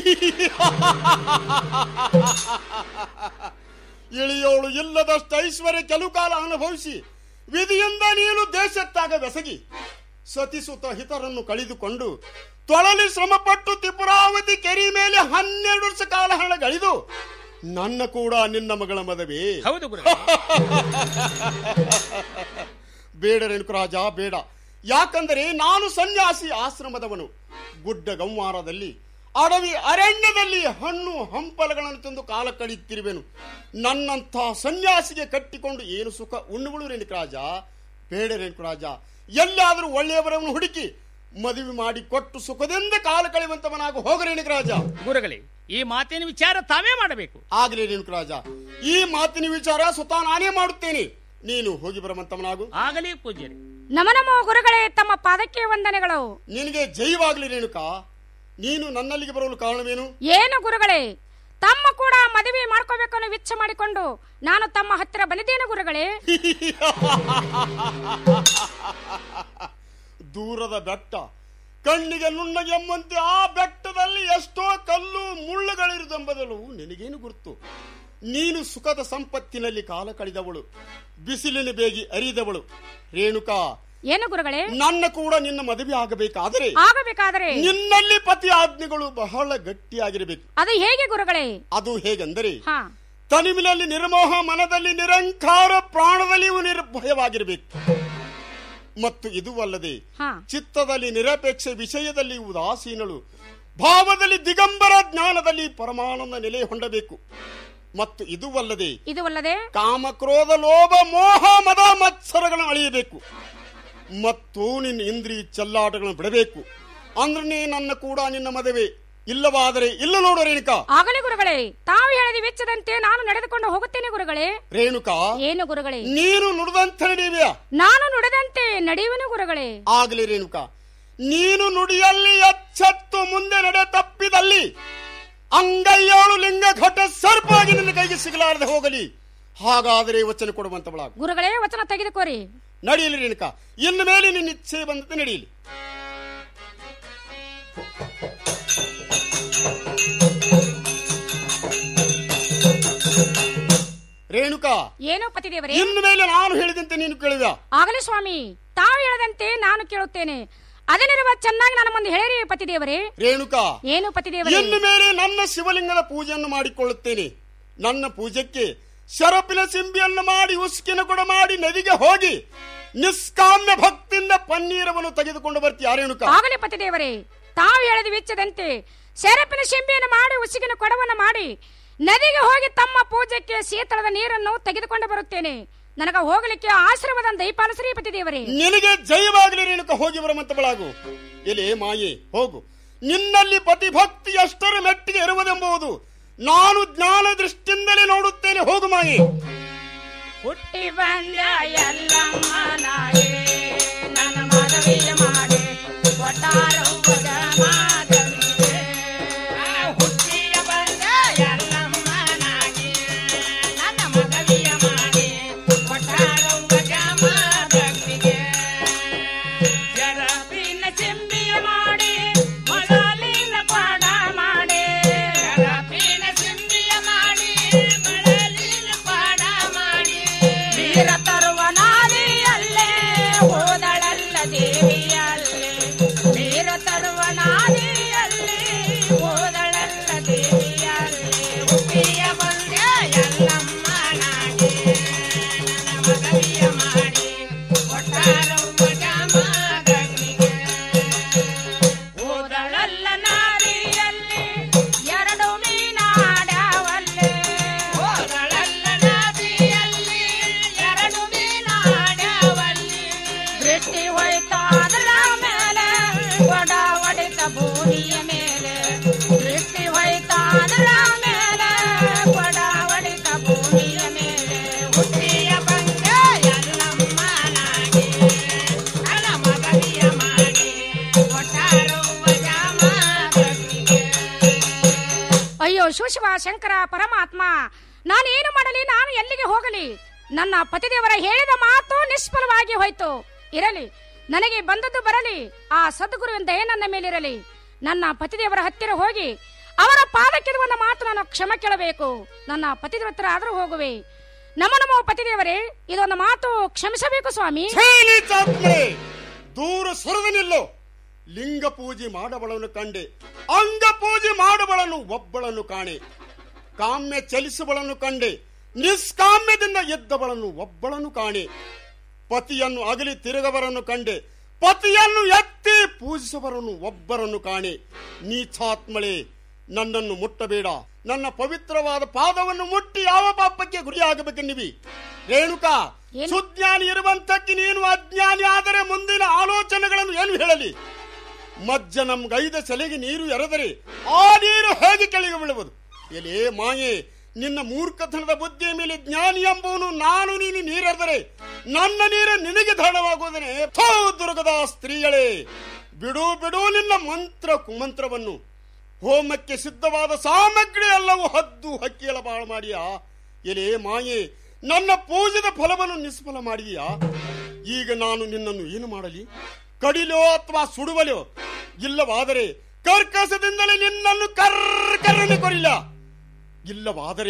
ಇಳಿಯೋಳು ಇಲ್ಲದಷ್ಟು ಐಶ್ವರ್ಯ ಕೆಲವು ಕಾಲ ಅನುಭವಿಸಿ ವಿಧಿಯಿಂದ ನೀನು ದೇಶತ್ತಾಗ ಬೆಸಗಿ ಸತಿಸುತ್ತ ಹಿತರನ್ನು ಕಳೆದುಕೊಂಡು ತೊಳಲಿ ಶ್ರಮಪಟ್ಟು ತ್ರಿಪುರಾವತಿ ಕೆರೆ ಮೇಲೆ ಹನ್ನೆರಡು ವರ್ಷ ಕಾಲ ಹಣ ಗಳಿದು ನನ್ನ ಕೂಡ ನಿನ್ನ ಮಗಳ ಮದುವೆ ಹೌದು ಗುರುಗಳೇ ಬೇಡ ರೇಣುಕರಾಜ ಬೇಡ ಯಾಕಂದರೆ ನಾನು ಸನ್ಯಾಸಿ ಆಶ್ರಮದವನು ಗುಡ್ಡ ಗಂವಾರದಲ್ಲಿ ಅಡವಿ ಅರಣ್ಯದಲ್ಲಿ ಹಣ್ಣು ಹಂಪಲಗಳನ್ನು ತಂದು ಕಾಲ ಕಳೆಯುತ್ತಿರುವೆನು ನನ್ನಂಥ ಸನ್ಯಾಸಿಗೆ ಕಟ್ಟಿಕೊಂಡು ಏನು ಸುಖ ಉಣ್ಣುಗಳು ರೇಣುಕರಾಜ ಬೇಡ ರೇಣುಕರಾಜ ಎಲ್ಲಾದರೂ ಒಳ್ಳೆಯವರನ್ನು ಹುಡುಕಿ ಮದುವೆ ಮಾಡಿ ಕೊಟ್ಟು ಸುಖದಿಂದ ಕಾಲ ಕಳೆಯುವಂತವನಾಗ ಹೋಗ ರೇಣುಕರಾಜ ಗುರುಗಳೇ ಈ ಮಾತಿನ ವಿಚಾರ ತಾವೇ ಮಾಡಬೇಕು ಆಗಲಿ ರೇಣುಕರಾಜ ಈ ಮಾತಿನ ವಿಚಾರ ಸ್ವತಃ ನಾನೇ ಮಾಡುತ್ತೇನೆ ನೀನು ಹೋಗಿ ಬರುವಂತವನಾಗು ಆಗಲಿ ಪೂಜ್ಯರೇ ನಮ ನಮೋ ಗುರುಗಳೇ ತಮ್ಮ ಪಾದಕ್ಕೆ ವಂದನೆಗಳು ನಿನಗೆ ಜೈವಾಗ್ಲಿ ರೇಣುಕಾ ನೀನು ನನ್ನಲ್ಲಿಗೆ ಬರಲು ಕಾರಣವೇನು ಏನು ಗುರುಗಳೇ ತಮ್ಮ ಕೂಡ ಮದುವೆ ಮಾಡ್ಕೋಬೇಕನ್ನೋ ಇಚ್ಛೆ ಮಾಡಿಕೊಂಡು ನಾನು ತಮ್ಮ ಹತ್ತಿರ ಬಂದಿದ್ದೇನೆ ಗುರುಗಳೇ ದೂರದ ಬೆಟ್ಟ ಕಣ್ಣಿಗೆ ನುಣ್ಣಗೆ ಎಂಬಂತೆ ಆ ಬೆಟ್ಟದಲ್ಲಿ ಎಷ್ಟೋ ಕಲ್ಲು ಮುಳ್ಳುಗಳಿರುವುದೆಂಬುದಲು ನಿನಗೇನು ಗುರುತು ನೀನು ಸುಖದ ಸಂಪತ್ತಿನಲ್ಲಿ ಕಾಲ ಕಳೆದವಳು ಬಿಸಿಲಿನ ಬೇಗಿ ಅರಿದವಳು ರೇಣುಕಾ ಏನು ಗುರುಗಳೇ ನನ್ನ ಕೂಡ ನಿನ್ನ ಮದುವೆ ಆಗಬೇಕಾದರೆ ಆಗಬೇಕಾದರೆ ನಿನ್ನಲ್ಲಿ ಪತಿ ಆಜ್ಞೆಗಳು ಬಹಳ ಗಟ್ಟಿಯಾಗಿರಬೇಕು ಅದು ಹೇಗೆ ಗುರುಗಳೇ ಅದು ಹೇಗೆಂದರೆ ಹಾ ತನಿಮಿನಲ್ಲಿ ನಿರ್ಮೋಹ ಮನದಲ್ಲಿ ನಿರಂಕಾರ ಪ್ರಾಣದಲ್ಲಿ ಇವು ನಿರ್ಭಯವಾಗಿರಬೇಕು ಮತ್ತು ಇದು ಅಲ್ಲದೆ ಹಾ ಚಿತ್ತದಲ್ಲಿ ನಿರಪೇಕ್ಷೆ ವಿಷಯದಲ್ಲಿ ಉದಾಸೀನಳು ಭಾವದಲ್ಲಿ ದಿಗಂಬರ ಜ್ಞಾನದಲ್ಲಿ ಪರಮಾನಂದ ನೆಲೆ ಹೊಂದಬೇಕು ಮತ್ತು ಇದು ಅಲ್ಲದೆ ಇದು ಅಲ್ಲದೆ ಕಾಮ ಕ್ರೋಧ ಲೋಭ ಮೋಹ ಮದ ಮತ್ಸರಗಳನ್ನು ಅಳಿಯಬೇಕು ಮತ್ತು ನಿನ್ನ ಇಂದ್ರಿಯ ಚೆಲ್ಲಾಟಗಳನ್ನು ಬಿಡಬೇಕು ಅಂದ್ರೆ ನನ್ನ ಕೂಡ ನಿನ್ನ ಮದುವೆ ಇಲ್ಲವಾದರೆ ಇಲ್ಲ ನೋಡು ರೇಣುಕಾ ಆಗಲೇ ಗುರುಗಳೇ ತಾವು ಹೇಳಿದ ವೆಚ್ಚದಂತೆ ನಾನು ನಡೆದುಕೊಂಡು ಹೋಗುತ್ತೇನೆ ಗುರುಗಳೇ ರೇಣುಕಾ ಏನು ಗುರುಗಳೇ ನೀನು ನುಡಿದಂತೆ ನಡೆಯುವೆಯಾ ನಾನು ನುಡಿದಂತೆ ನಡೆಯುವನು ಗುರುಗಳೇ ಆಗಲಿ ರೇಣುಕಾ ನೀನು ನುಡಿಯಲ್ಲಿ ಎಚ್ಚೆತ್ತು ಮುಂದೆ ನಡೆ ತಪ್ಪಿದಲ್ಲಿ ಅಂಗೈಯೋಳು ಲಿಂಗ ಘಟ ಸರ್ಪಾಗಿ ನಿನ್ನ ಕೈಗೆ ಸಿಗಲಾರದೆ ಹೋಗಲಿ ಹಾಗಾದರೆ ವಚನ ಕೊಡುವಂತವಳಾಗು ಗುರುಗಳೇ ವಚನ ತೆಗೆದುಕೋರಿ ನಡೆಯಲಿ ರೇಣುಕಾ ಇನ್ನು ಮೇಲೆ ನಿನ್ನ ಇಚ್ಛೆ ಬಂದಂತೆ ನಡೆಯಲಿ ರೇಣುಕಾ ಏನು ಪತಿದೇವರೇ ಇನ್ನು ಮೇಲೆ ನಾನು ಹೇಳಿದಂತೆ ನೀನು ಕೇಳುವ ಆಗಲೇ ಸ್ವಾಮಿ ತಾವು ಹೇಳದಂತೆ ನಾನು ಕೇಳುತ್ತೇನೆ ಅದನ್ನಿರುವ ಚೆನ್ನಾಗಿ ನನ್ನ ಮುಂದೆ ಹೇಳಿರಿ ಪತಿದೇವರೇ ರೇಣುಕಾ ಏನು ಪತಿದೇವರೇ ಇನ್ನು ಮೇಲೆ ನನ್ನ ಶಿವಲಿಂಗದ ಪೂಜೆಯನ್ನು ಮಾಡಿಕೊಳ್ಳುತ್ತೇನೆ ನನ್ನ ಪೂಜೆಗೆ ಶರಪಿನ ಸಿಂಬಿಯನ್ನು ಮಾಡಿ ಉಸ್ಕಿನ ಕೊಡ ಮಾಡಿ ನದಿಗೆ ಹೋಗಿ ನಿಷ್ಕಾಮ್ಯ ಭಕ್ತಿಯಿಂದ ಪನ್ನೀರವನ್ನು ತೆಗೆದುಕೊಂಡು ಬರ್ತೀಯ ರೇಣುಕಾ ಆಗಲೇ ಪತಿದೇವರೇ ತಾವು ಹೇಳಿದ ವೆಚ್ಚದಂತೆ ಸೆರಪಿನ ಶಿಂಬಿಯನ್ನು ಮಾಡಿ ಉಸಿಗಿನ ಕೊಡವನ್ನು ಮಾಡಿ ನದಿಗೆ ಹೋಗಿ ತಮ್ಮ ಪೂಜೆಗೆ ಶೀತಳದ ನೀರನ್ನು ತೆಗೆದುಕೊಂಡು ಬರುತ್ತೇನೆ ನನಗ ಹೋಗಲಿಕ್ಕೆ ಆಶೀರ್ವಾದ ದಯಪಾಲಿಸ್ರಿ ಪತಿದೇವರೇ ನಿನಗೆ ಜಯವಾಗಲಿ ರೇಣುಕ ಹೋಗಿ ಬರುವಂತವಳಾಗು ಎಲೆ ಮಾಯೆ ಹೋಗು ನಿನ್ನಲ್ಲಿ ಪತಿಭಕ್ತಿ ಎಷ್ಟರ ಮೆಟ್ಟಿಗೆ ಇರುವುದೆಂಬುದು ನಾನು ಜ್ಞಾನ ದೃಷ್ಟಿಯಿಂದಲೇ ನೋಡುತ್ತೇನೆ ಹೋಗು ಮಾಯೆ ಹುಟ್ಟಿ ಬಂದ ಎಲ್ಲಮ್ಮನಾಗೆ ನನ್ನ ಮದುವೆಯ ಮಾಡಿ ಒಟ್ಟಾರವ್ವದ ಮಾದವಿದೆ. ಆ ಹುಟ್ಟಿಯ ಬಂದ ಎಲ್ಲಮ್ಮನಾಗೆ ನನ್ನ ಮದುವೆಯ ಮಾಡಿ ಒಟ್ಟಾರವ್ವದ ಮಾದವಿದೆ. ಜರಪಿನ ಚೆಂಬಿಯ ಮಾಡಿ ಮೊಳಲಿನ ಪಾಡ ಮಾಡಿ ಜರಪಿನ ಚೆಂಬಿಯ ಮಾಡಿ ಮೊಳಲಿನ ಪಾಡ ಮಾಡಿ ವೀರ ತರುವ ನಾದಿಯಲ್ಲೇ ಹೋದಳಲ್ಲ ದೇವಿಯಲ್ಲೇ ವೀರ ತರುವ ನಾದಿಯಲ್ಲೇ ಹೋದಳಲ್ಲ ದೇವಿಯಲ್ಲೇ ಹುಟ್ಟಿಯ ಬಂದೆ ಎಲ್ಲಮ್ಮನಾಗಿ ನನ್ನ ಮಗವಿಯ ಮಾಡಿ ಒಟ್ಟಾರವ್ವ ಜಾಮಗನಿಗೆ ಹೋದಳಲ್ಲ ನಾರಿಯಲ್ಲಿ ಎರಡು ಮೀನಾಡವಲ್ಲೇ ಹೋದಳಲ್ಲ ನಾರಿಯಲ್ಲಿ ಎರಡು ಮೀನಾಡವಲ್ಲಿ ದೃಷ್ಟಿ ಹೋಯ್ತಾದಳ ಮೇಲೆ ಒಡ ಹೊಡೆತ ಭೂಮಿಯ ಮೇಲೆ ದೃಷ್ಟಿ ಹೋಯ್ತಾದಳ ಮೇಲೆ ಒಡ ಹೊಡೆತ ಭೂಮಿಯ ಮೇಲೆ ಹುಟ್ಟಿಯ ಬಂದ ಎಲ್ಲಮ್ಮನಾಗಿ ನನ್ನ ಮಗವಿಯ ಮಾಡಿ ಒಟ್ಟಾರವ್ವ ಜಾಮಗನಿಗೆ ಅಯ್ಯೋ ಶಿವಶಿವ ಶಂಕರ ಪರಮಾತ್ಮ ನಾನೇನು ಮಾಡಲಿ ನಾನು ಎಲ್ಲಿಗೆ ಹೋಗಲಿ ನನ್ನ ಪತಿದೇವರ ಹೇಳಿದ ಮಾತು ನಿಷ್ಫಲವಾಗಿ ಹೋಯ್ತು ಇರಲಿ ನನಗೆ ಬಂದದ್ದು ಬರಲಿ ಆ ಸದ್ಗುರುವಿನ ದಯೆ ನನ್ನ ಮೇಲಿರಲಿ ನನ್ನ ಪತಿದೇವರ ಹತ್ತಿರ ಹೋಗಿ ಅವರ ಪಾದಕ್ಕಿದ ಒಂದು ಮಾತು ನಾನು ಕ್ಷಮ ಕೇಳಬೇಕು ನನ್ನ ಪತಿದೇವರ ಹತ್ರ ಆದರೂ ಹೋಗುವೆ ನಮ್ಮ ನಮ್ಮ ಪತಿದೇವರೇ ಇದೊಂದು ಮಾತು ಕ್ಷಮಿಸಬೇಕು ಸ್ವಾಮಿ ಛೇಲಿತಾತ್ಮರೇ, ದೂರ ಸರದ ನಿಲ್ಲೋ ಲಿಂಗ ಪೂಜೆ ಮಾಡಬಳನ್ನು ಕಂಡೆ ಅಂಗ ಪೂಜೆ ಮಾಡಬಳನ್ನು ಒಬ್ಬಳನ್ನು ಕಾಣೆ ಕಾಮ್ಯ ಚಲಿಸುವಳನ್ನು ಕಂಡೆ ನಿಷ್ಕಾಮ್ಯದಿಂದ ಎದ್ದವಳನ್ನು ಒಬ್ಬಳನ್ನು ಕಾಣೆ ಪತಿಯನ್ನು ಅಗಲಿ ತಿರುಗವರನ್ನು ಕಂಡೆ ಪತಿಯನ್ನು ಎತ್ತಿ ಪೂಜಿಸುವವರನ್ನು ಒಬ್ಬರನ್ನು ಕಾಣೆ ನೀಚಾತ್ಮಳೆ ನನ್ನನ್ನು ಮುಟ್ಟಬೇಡ ನನ್ನ ಪವಿತ್ರವಾದ ಪಾದವನ್ನು ಮುಟ್ಟಿ ಯಾವ ಪಾಪಕ್ಕೆ ಗುರಿಯಾಗಬೇಕೆನ್ನಿವಿ ರೇಣುಕಾ ಸುಜ್ಞಾನಿ ಇರುವಂತಕ್ಕೆ ನೀನು ಅಜ್ಞಾನಿ ಆದರೆ ಮುಂದಿನ ಆಲೋಚನೆಗಳನ್ನು ಏನು ಹೇಳಲಿ ಮಜ್ಜ ನಮ್ಗೈದ ಸೆಲೆಗೆ ನೀರು ಎರೆದರೆ ಆ ನೀರು ಹೇಗೆ ಕೆಳಗೆ ಬೀಳುವುದು ಎಲೆ ಮಾಯೆ ನಿನ್ನ ಮೂರ್ಖತನದ ಬುದ್ಧಿಯ ಮೇಲೆ ಜ್ಞಾನಿ ಎಂಬುವನು ನಾನು ನೀನು ನೀರೆರೆದರೆ ನನ್ನ ನೀರು ನಿನಗೆ ಧಾರಣವಾಗುವುದನೆ ಥೋ ದುರ್ಗದ ಸ್ತ್ರೀಗಳೇ ಬಿಡು ಬಿಡು ನಿನ್ನ ಮಂತ್ರ ಕುಮಂತ್ರವನ್ನು ಹೋಮಕ್ಕೆ ಸಿದ್ಧವಾದ ಸಾಮಗ್ರಿ ಎಲ್ಲವೂ ಹದ್ದು ಹಕ್ಕಿಯಲ ಬಾಳ ಮಾಡಿಯಾ ಎಲೆ ಮಾಯೆ ನನ್ನ ಪೂಜೆದ ಫಲವನ್ನು ನಿಷ್ಫಲ ಮಾಡಿದೀಯಾ ಈಗ ನಾನು ನಿನ್ನನ್ನು ಏನು ಮಾಡಲಿ ಕಡಿಲೋ ಅಥವಾ ಸುಡುವಲೋ ಇಲ್ಲವಾದರೆ ಕರ್ಕಸದಿಂದಲೇ ನಿನ್ನನ್ನು ಕರ್ಕರನೆ ಕೊರಿಲ್ಲ ಇಲ್ಲವಾದರೆ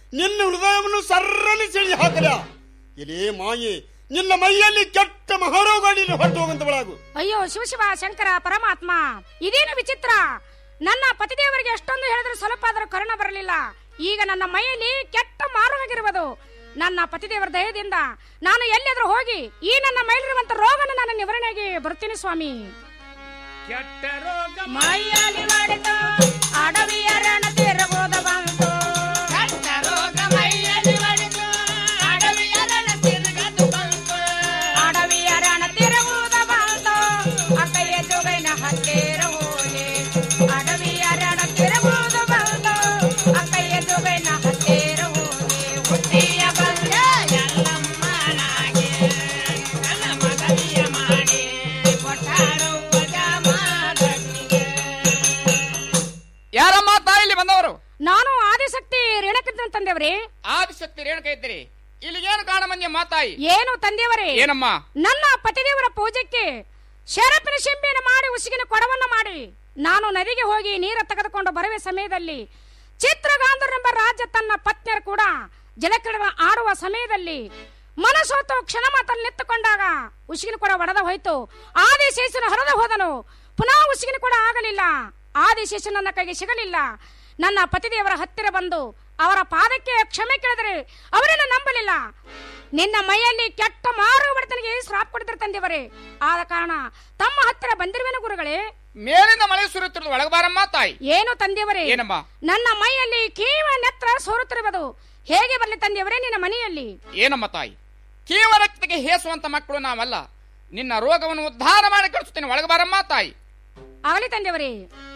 ನಿನ್ನ ಹೃದಯವನ್ನು ಸರ್ರಲಿ ಸೆಳಿ ಹಾಕಲ ಇದೇ ಮಾಯೆ ನಿನ್ನ ಮೈಯಲ್ಲಿ ಕೆಟ್ಟ ಮಹಾರೋಗಗಳನ್ನು ಹೊಟ್ಟು ಹೋಗುವಂತವಳಾಗು ಅಯ್ಯೋ ಶಿವಶಿವ ಶಂಕರ ಪರಮಾತ್ಮ ಇದೇನು ವಿಚಿತ್ರ ನನ್ನ ಪತಿದೇವರಿಗೆ ಎಷ್ಟೊಂದು ಹೇಳಿದ್ರು ಸ್ವಲ್ಪ ಆದರೂ ಕರುಣ ಬರಲಿಲ್ಲ ಈಗ ನನ್ನ ಮೈಯಲ್ಲಿ ಕೆಟ್ಟ ಮಾರುವಾಗಿರುವುದು ನನ್ನ ಪತಿದೇವರ ದಯದಿಂದ ನಾನು ಎಲ್ಲಿಯಾದ್ರೂ ಹೋಗಿ ಈ ನನ್ನ ಮೈಲಿರುವಂತ ರೋಗನ ನಾನು ನಿವಾರಣೆಗೆ ಬರ್ತೀನಿ ಸ್ವಾಮಿ ಕೆಟ್ಟ ರೋಗ ಮೈಯಲ್ಲಿ ಮಾಡಿತು ಅಡವಿಯ ರಣ ತಿರುಗೋದ ಬಂತು ಕೆಟ್ಟ ರೋಗ ಮೈಯಲ್ಲಿ ಮಾಡಿತು ಅಡವಿಯ ರಣ ತಿರುಗದು ಬಂತು ಅಡವಿಯ ರಣ ತಿರುಗುವುದ ಬಂತು ಅಕ್ಕಯ್ಯ ಜೋಗೈನ ಹತ್ತಿರ ಹೋಗಿ ಅಡವಿಯ ರಣ ತಿರುಗುವುದು ಬಂತು ಅಕ್ಕಯ್ಯ ಜೋಗೈನ ಹತ್ತಿರ ಹೋಗಿ ಹುಟ್ಟಿಯ ಬಂದ ಎಲ್ಲಮ್ಮನಾಗಿ ಎಲ್ಲ ಮಗನಿಯ ಮಾಡಿ ಕೊಟ್ಟಾರು ಯಾರಮ್ಮ ತಾಯಿಲಿ ಬಂದವರು ನಾನು ಆದಿಶಕ್ತಿ ರೇಣಕಂತ ತಂದೆವ್ರಿ ಆದಿಶಕ್ತಿ ರೇಣುಕ ಇದ್ದೀರಿ ಇಲ್ಲಿಗೇನು ಕಾಣ ಮಂದಿ ಮಾತಾಯಿ ಏನು ತಂದೆಯವರೇ ಏನಮ್ಮ ನನ್ನ ಪತಿದೇವರ ಪೂಜೆಗೆ ಶರಪಿನ ಶಿಂಬಿನ ಮಾಡಿ ಉಸಿಗಿನ ಕೊಡವನ್ನ ಮಾಡಿ ನಾನು ನದಿಗೆ ಹೋಗಿ ನೀರ ತೆಗೆದುಕೊಂಡು ಬರುವ ಸಮಯದಲ್ಲಿ ಚಿತ್ರಗಾಂಧರೆಂಬ ರಾಜ ತನ್ನ ಪತ್ನಿಯರು ಕೂಡ ಜಲಕ್ರೀಡೆ ಆಡುವ ಸಮಯದಲ್ಲಿ ಮನಸೋತು ಕ್ಷಣ ಮಾತಲ್ಲಿ ನಿಂತುಕೊಂಡಾಗ ಉಸಿಗಿನ ಕೂಡ ಒಡೆದ ಹೋಯ್ತು ಆದಿಶೇಷನ ಹೊರದ ಹೋದನು ಪುನಃ ಉಸಿಗಿನ ಕೂಡ ಆಗಲಿಲ್ಲ ಆದಿಶೇಷ ನನ್ನ ಕೈಗೆ ಸಿಗಲಿಲ್ಲ ನನ್ನ ಪತಿದೇವರ ಹತ್ತಿರ ಬಂದು ಅವರ ಪಾದಕ್ಕೆ ಕ್ಷಮೆ ಕೇಳಿದರೆ ಅವರನ್ನು ನಂಬಲಿಲ್ಲ ನಿನ್ನ ಮೈಯಲ್ಲಿ ಕೆಟ್ಟ ಮಾರು ಬಡತನಿಗೆ ಶ್ರಾಪ್ ಕೊಡ್ತಾರೆ ತಂದೆಯವರೇ ಆದ ಕಾರಣ ತಮ್ಮ ಹತ್ತಿರ ಬಂದಿರುವೆನು ಗುರುಗಳೇ ಮೇಲಿಂದ ಮಳೆ ಸುರಿಯುತ್ತಿರುವುದು ಒಳಗಬಾರಮ್ಮ ತಾಯಿ ಏನು ತಂದೆಯವರೇ ಏನಮ್ಮ ನನ್ನ ಮೈಯಲ್ಲಿ ಕೀವ ನೆತ್ರ ಸೋರುತ್ತಿರುವುದು ಹೇಗೆ ಬರಲಿ ತಂದೆಯವರೇ ನಿನ್ನ ಮನೆಯಲ್ಲಿ ಏನಮ್ಮ ತಾಯಿ ಕೀವ ರಕ್ತಕ್ಕೆ ಹೇಸುವಂತ ಮಕ್ಕಳು ನಾವಲ್ಲ ನಿನ್ನ ರೋಗವನ್ನು ಉದ್ಧಾರ ಮಾಡಿ ಕಳಿಸುತ್ತೇನೆ ಒಳಗಬಾರಮ್ಮ ತಾಯಿ ಆಗಲಿ ತಂದೆಯವರೇ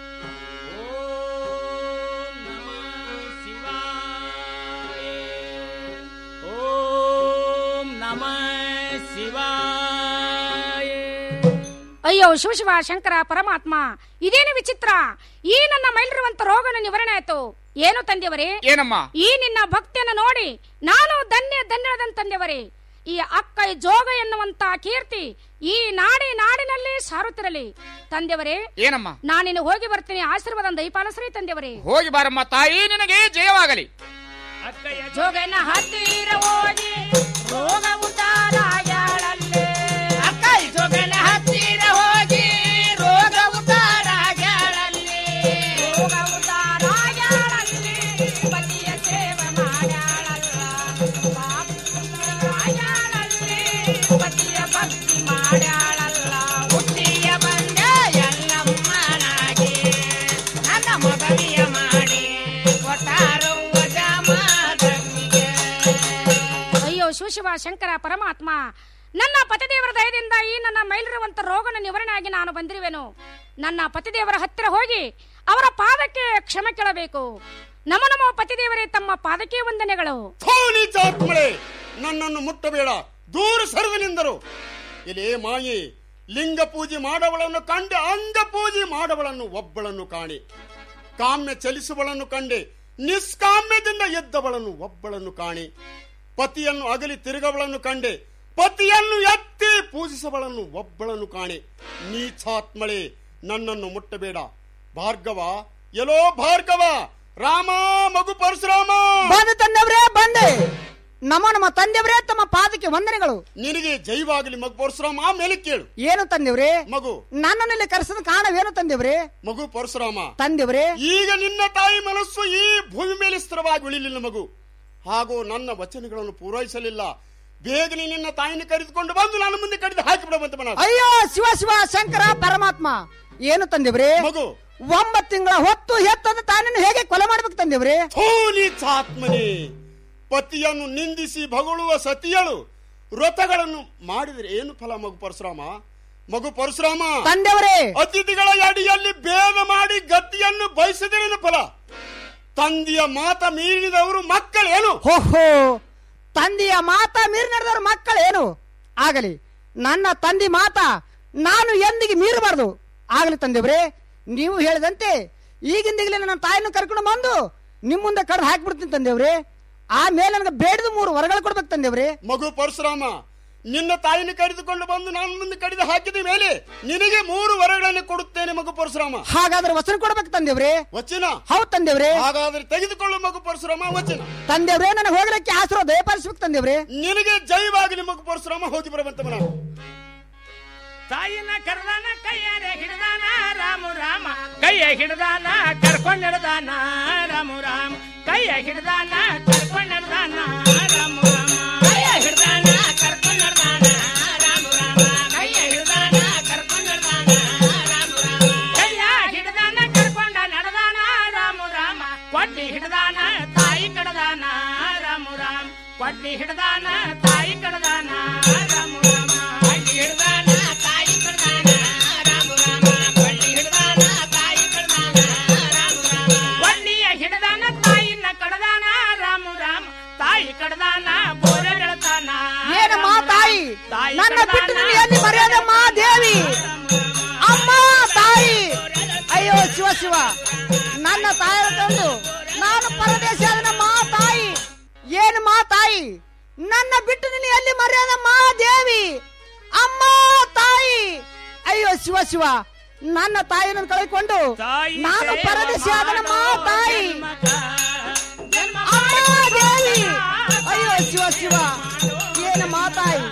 ಓಂ ನಮಃ ಶಿವಾಯ ಅಯ್ಯೋ ಶಿವಶಿವ ಶಂಕರ ಪರಮಾತ್ಮ ಇದೇನು ವಿಚಿತ್ರ ಈ ನನ್ನ ಮೈಲಿರುವಂತ ರೋಗನ ನಿವಾರಣೆ ಆಯ್ತು ಏನು ತಂದೆಯವರೇ ಏನಮ್ಮ ಈ ನಿನ್ನ ಭಕ್ತಿಯನ್ನು ನೋಡಿ ನಾನು ಧನ್ಯ ಧನ್ಯದಂತ ತಂದೆಯವರೇ ಈ ಅಕ್ಕ ಜೋಗ ಎನ್ನುವಂತ ಕೀರ್ತಿ ಈ ನಾಡಿ ನಾಡಿನಲ್ಲಿ ಸಾರುತ್ತಿರಲಿ ತಂದೆಯವರೇ ಏನಮ್ಮ ನಾನಿನ್ನು ಹೋಗಿ ಬರ್ತೀನಿ ಆಶೀರ್ವಾದ ದಯಪಾಲಿಸ್ರಿ ತಂದೆಯವರೇ ಹೋಗಿ ಬಾರಮ್ಮ ತಾಯಿ ನಿನಗೆ ಜಯವಾಗಲಿ ಜೋಗನ ಹತ್ತಿರ ಹೋಗಿ ರೋಗ ಉದ್ದಾರಾಗ್ಯಾಳಲ್ಲೇ ಅಕ್ಕ ಜೋಗನ ಹತ್ತಿರ ಹೋಗಿ ರೋಗ ಉದ್ದಾರಾಗ್ಯಾಳಲ್ಲೇ ರೋಗ ಉದ್ದಾರಾಗ್ಯಾಳಲ್ಲೇ ಪತಿಯ ಸೇವೆ ಮಾಡ್ಯಾಳಲ್ಲ ಪಾಪ ಉದ್ದಾರಾಗ್ಯಾಳಲ್ಲೇ ಪತಿಯ ಭಕ್ತಿ ಮಾಡ್ಯಾಳಲ್ಲ ಹುಟ್ಟಿಯ ಬಂದ ಎಲ್ಲಮ್ಮನಾಗಿ ನನ್ನ ಮಗನಿಯ ಮಾಡಿ ಕೊಟ್ಟಾರು ಅಯ್ಯೋ ಶಿವಶಿವ ಶಂಕರ ಪರಮಾತ್ಮ ನನ್ನ ಪತಿದೇವರ ದಯದಿಂದ ಈ ನನ್ನ ಮೈಲಿರುವಂತ ರೋಗನ ನಿವಾರಣೆ ಆಗಿ ನಾನು ಬಂದಿರುವೆನು ನನ್ನ ಪತಿದೇವರ ಹತ್ತಿರ ಹೋಗಿ ಅವರ ಪಾದಕ್ಕೆ ಕ್ಷಮೆ ಕೇಳಬೇಕು ನಮ ನಮ ಪತಿದೇವರೇ ತಮ್ಮ ಪಾದಕ್ಕೆ ವಂದನೆಗಳು ನೀಚಾತ್ಮಳೆ ನನ್ನನ್ನು ಮುಟ್ಟಬೇಡ ದೂರ ಸರಿದನೆಂದರು ಇಲ್ಲೇ ಮಾಯಿ ಲಿಂಗ ಪೂಜೆ ಮಾಡವಳನ್ನು ಕಂಡೆ ಅಂಗ ಪೂಜೆ ಮಾಡವಳನ್ನು ಒಬ್ಬಳನ್ನು ಕಾಣೆ ಕಾಮ್ಯ ಚಲಿಸುವಳನ್ನು ಕಂಡೆ ನಿಷ್ಕಾಮ್ಯದಿಂದ ಎದ್ದವಳನ್ನು ಒಬ್ಬಳನ್ನು ಕಾಣೆ ಪತಿಯನ್ನು ಅಗಲಿ ತಿರುಗವಳನ್ನು ಕಂಡೆ ಪತಿಯನ್ನು ಎತ್ತಿ ಪೂಜಿಸವಳನ್ನು ಒಬ್ಬಳನ್ನು ಕಾಣೆ ನೀಚಾತ್ಮಳೆ ನನ್ನನ್ನು ಮುಟ್ಟಬೇಡ ಭಾರ್ಗವ ಎಲೋ ಭಾರ್ಗವ ರಾಮ ಮಗು ಪರಶುರಾಮ ಬಂದ ತಂದೆವ್ರೇ ಬಂದೆ ನಮ್ಮ ನಮ್ಮ ತಂದೆಯವರೇ ತಮ್ಮ ಪಾದಕ್ಕೆ ವಂದನೆಗಳು ನಿನಗೆ ಜೈವಾಗಲಿ ಮಗು ಪರಶುರಾಮ ಆಮೇಲೆ ಕೇಳು ಏನು ತಂದೆವ್ರೇ ಮಗು ನನ್ನಲ್ಲಿ ಕರೆಸದ ಕಾರಣವೇನು ತಂದೆವ್ರೇ ಮಗು ಪರಶುರಾಮ ತಂದೆವ್ರೇ ಈಗ ನಿನ್ನ ತಾಯಿ ಮನಸ್ಸು ಈ ಭೂಮಿ ಮೇಲೆ ಸ್ಥಿರವಾಗಿ ಉಳಿಲಿಲ್ಲ ಮಗು ಹಾಗೂ ನನ್ನ ವಚನಗಳನ್ನು ಪೂರೈಸಲಿಲ್ಲ ಬೇಗನೆ ನಿನ್ನ ತಾಯಿನ ಕರೆದುಕೊಂಡು ಬಂದು ನನ್ನ ಮುಂದೆ ಕಡಿದು ಹಾಕಿಬಿಡುವಂತ ಮನ ಅಯ್ಯೋ ಶಿವ ಶಿವ ಶಂಕರ ಪರಮಾತ್ಮ ಏನು ತಂದೆವ್ರೇ ಮಗು ಒಂಬತ್ತು ತಿಂಗಳ ಹೊತ್ತು ಹೆತ್ತದ ತಾನನ್ನು ಹೇಗೆ ಕೊಲೆ ಮಾಡ್ಬೇಕು ತಂದೆವ್ರೇ ಆತ್ಮನೇ ಪತಿಯನ್ನು ನಿಂದಿಸಿ ಭಗಳುವ ಸತಿಯಳು ವ್ರತಗಳನ್ನು ಮಾಡಿದರೆ ಏನು ಫಲ ಮಗು ಪರಶುರಾಮ ಮಗು ಪರಶುರಾಮ ತಂದೆಯವರೇ ಅತಿಥಿಗಳ ಅಡಿಯಲ್ಲಿ ಭೇದ ಮಾಡಿ ಗದ್ದಿಯನ್ನು ಬಯಸಿದರೇನು ಫಲ ತಂದೆಯ ಮಾತ ಮೀರಿದವರು ಮಕ್ಕಳೇನು ಹೋಹೋ ತಂದೆಯ ಮಾತ ಮೀರಿ ನಡೆದವ್ರ ಮಕ್ಕಳೇನು ಆಗಲಿ ನನ್ನ ತಂದೆ ಮಾತ ನಾನು ಎಂದಿಗೆ ಮೀರಬಾರ್ದು ಆಗಲಿ ತಂದೆವ್ರೇ ನೀವು ಹೇಳಿದಂತೆ ಈಗಿಂದೀಗಲೇ ನನ್ನ ತಾಯಿಯನ್ನು ಕರ್ಕೊಂಡು ಬಂದು ನಿಮ್ಮ ಮುಂದೆ ಕಡ್ದು ಹಾಕ್ಬಿಡ್ತೀನಿ ತಂದೆವ್ರೇ ಆಮೇಲೆ ನನಗೆ ಬೇಡದ ಮೂರು ವರಗಳು ಕೊಡ್ಬೇಕು ತಂದೆವ್ರೇ ಮಗು ಪರಶುರಾಮ ನಿನ್ನ ತಾಯಿನ ಕರೆದುಕೊಂಡು ಬಂದು ನಾನು ಮುಂದೆ ಕಡಿದು ಹಾಕಿದ ಮೇಲೆ ನಿನಗೆ ಮೂರು ವರಗಳನ್ನು ಕೊಡುತ್ತೇನೆ ಮಗು ಪರಶುರಾಮ ಹಾಗಾದ್ರೆ ವಚನ ಕೊಡ್ಬೇಕು ತಂದೆವ್ರೆ ವಚನ ಹೌದ್ ತಂದೆವ್ರೆ ಹಾಗಾದ್ರೆ ತೆಗೆದುಕೊಳ್ಳು ಮಗು ಪರಶುರಾಮ ವಚನ ತಂದೆವ್ರೆ ನನಗೆ ಹೋಗ್ಲಿಕ್ಕೆ ಆಸರೋ ದಯಪಾಲಿಸ್ಬೇಕು ತಂದೆವ್ರೆ ನಿನಗೆ ಜೈವಾಗಲಿ ಮಗು ಪರಶುರಾಮ ಹೋಗಿ ಬರುವಂತ ಮನ ತಾಯಿನ ಕರೆದಾನ ಕೈಯಾರೆ ಹಿಡ್ದಾನ ರಾಮು ರಾಮ ಕೈಯ ಹಿಡ್ದಾನ ಕರ್ಕೊಂಡ್ ಹಿಡ್ದಾನ ರಾಮು ರಾಮ ಕೈಯ ಹಿಡ್ದಾನ ಕರ್ಕೊಂಡ್ ಹಿಡ್ದಾನ ರಾಮು ರಾಮ ಕೈಯ ಹಿಡ್ದಾನ ಕರ್ಕೊಂಡ್ ಹಿಡ್ದಾನ ರಾಮು ರಾಮ ಕೈಯ ಹಿಡ್ದಾನ ಕರ್ಕೊಂಡ್ ಹಿಡ್ದಾನ ರಾಮು ರಾಮ ಕೈಯ ಹಿಡ್ದಾನ ಕರ್ಕೊಂಡ ನಡೆದಾನ ರಾಮು ರಾಮ ಕೊಡ್ಡಿ ಹಿಡ್ದಾನ ತಾಯಿ ಕಡದಾನ ರಾಮು ರಾಮ ಕೊಡ್ಡಿ ಹಿಡ್ದಾನ ತಾಯಿ ಕಡದಾನ ರಾಮು ರಾಮ ಕೊಡ್ಡಿ ಹಿಡ್ದಾನ ತಾಯಿ ಕಡದಾನ ರಾಮು ರಾಮ ಕೊಡ್ಡಿ ಹಿಡ್ದಾನ ತಾಯಿ ಕಡದಾನ ರಾಮು ರಾಮ ಕೊಡ್ಡಿಯ ಹಿಡ್ದಾನ ತಾಯಿನ ಕಡದಾನ ರಾಮು ರಾಮ ತಾಯಿ ಕಡದಾನ ಬೋರೆ ಬೆಳತಾನ ಏನು ಮಾ ತಾಯಿ ನನ್ನ ಬಿಟ್ಟು ನಿನ್ನ ಎಲ್ಲಿ ಮರ್ಯಾದೆ ಮಾ ದೇವಿ ಅಮ್ಮ ತಾಯಿ ಅಯ್ಯೋ ಶಿವ ಶಿವ ನನ್ನ ತಾಯಿಯ ತಂದು ನಾನು ಪರದೇಶ ಆದನ ಮಾ ತಾಯಿ ಏನು ಮಾ ತಾಯಿ ನನ್ನ ಬಿಟ್ಟು ನಿನ್ನ ಎಲ್ಲಿ ಮರ್ಯಾದೆ ಮಾ ದೇವಿ ಅಮ್ಮ ತಾಯಿ ಅಯ್ಯೋ ಶಿವ ಶಿವ ನನ್ನ ತಾಯಿಯನ್ನು ಕಳೆದುಕೊಂಡು ನಾನು ಪರದೇಶ ಆದನ ಮಾ ತಾಯಿ ಅಮ್ಮ ದೇವಿ ಅಯ್ಯೋ ಶಿವ ಶಿವ ಏನು ಮಾತಾಯಿ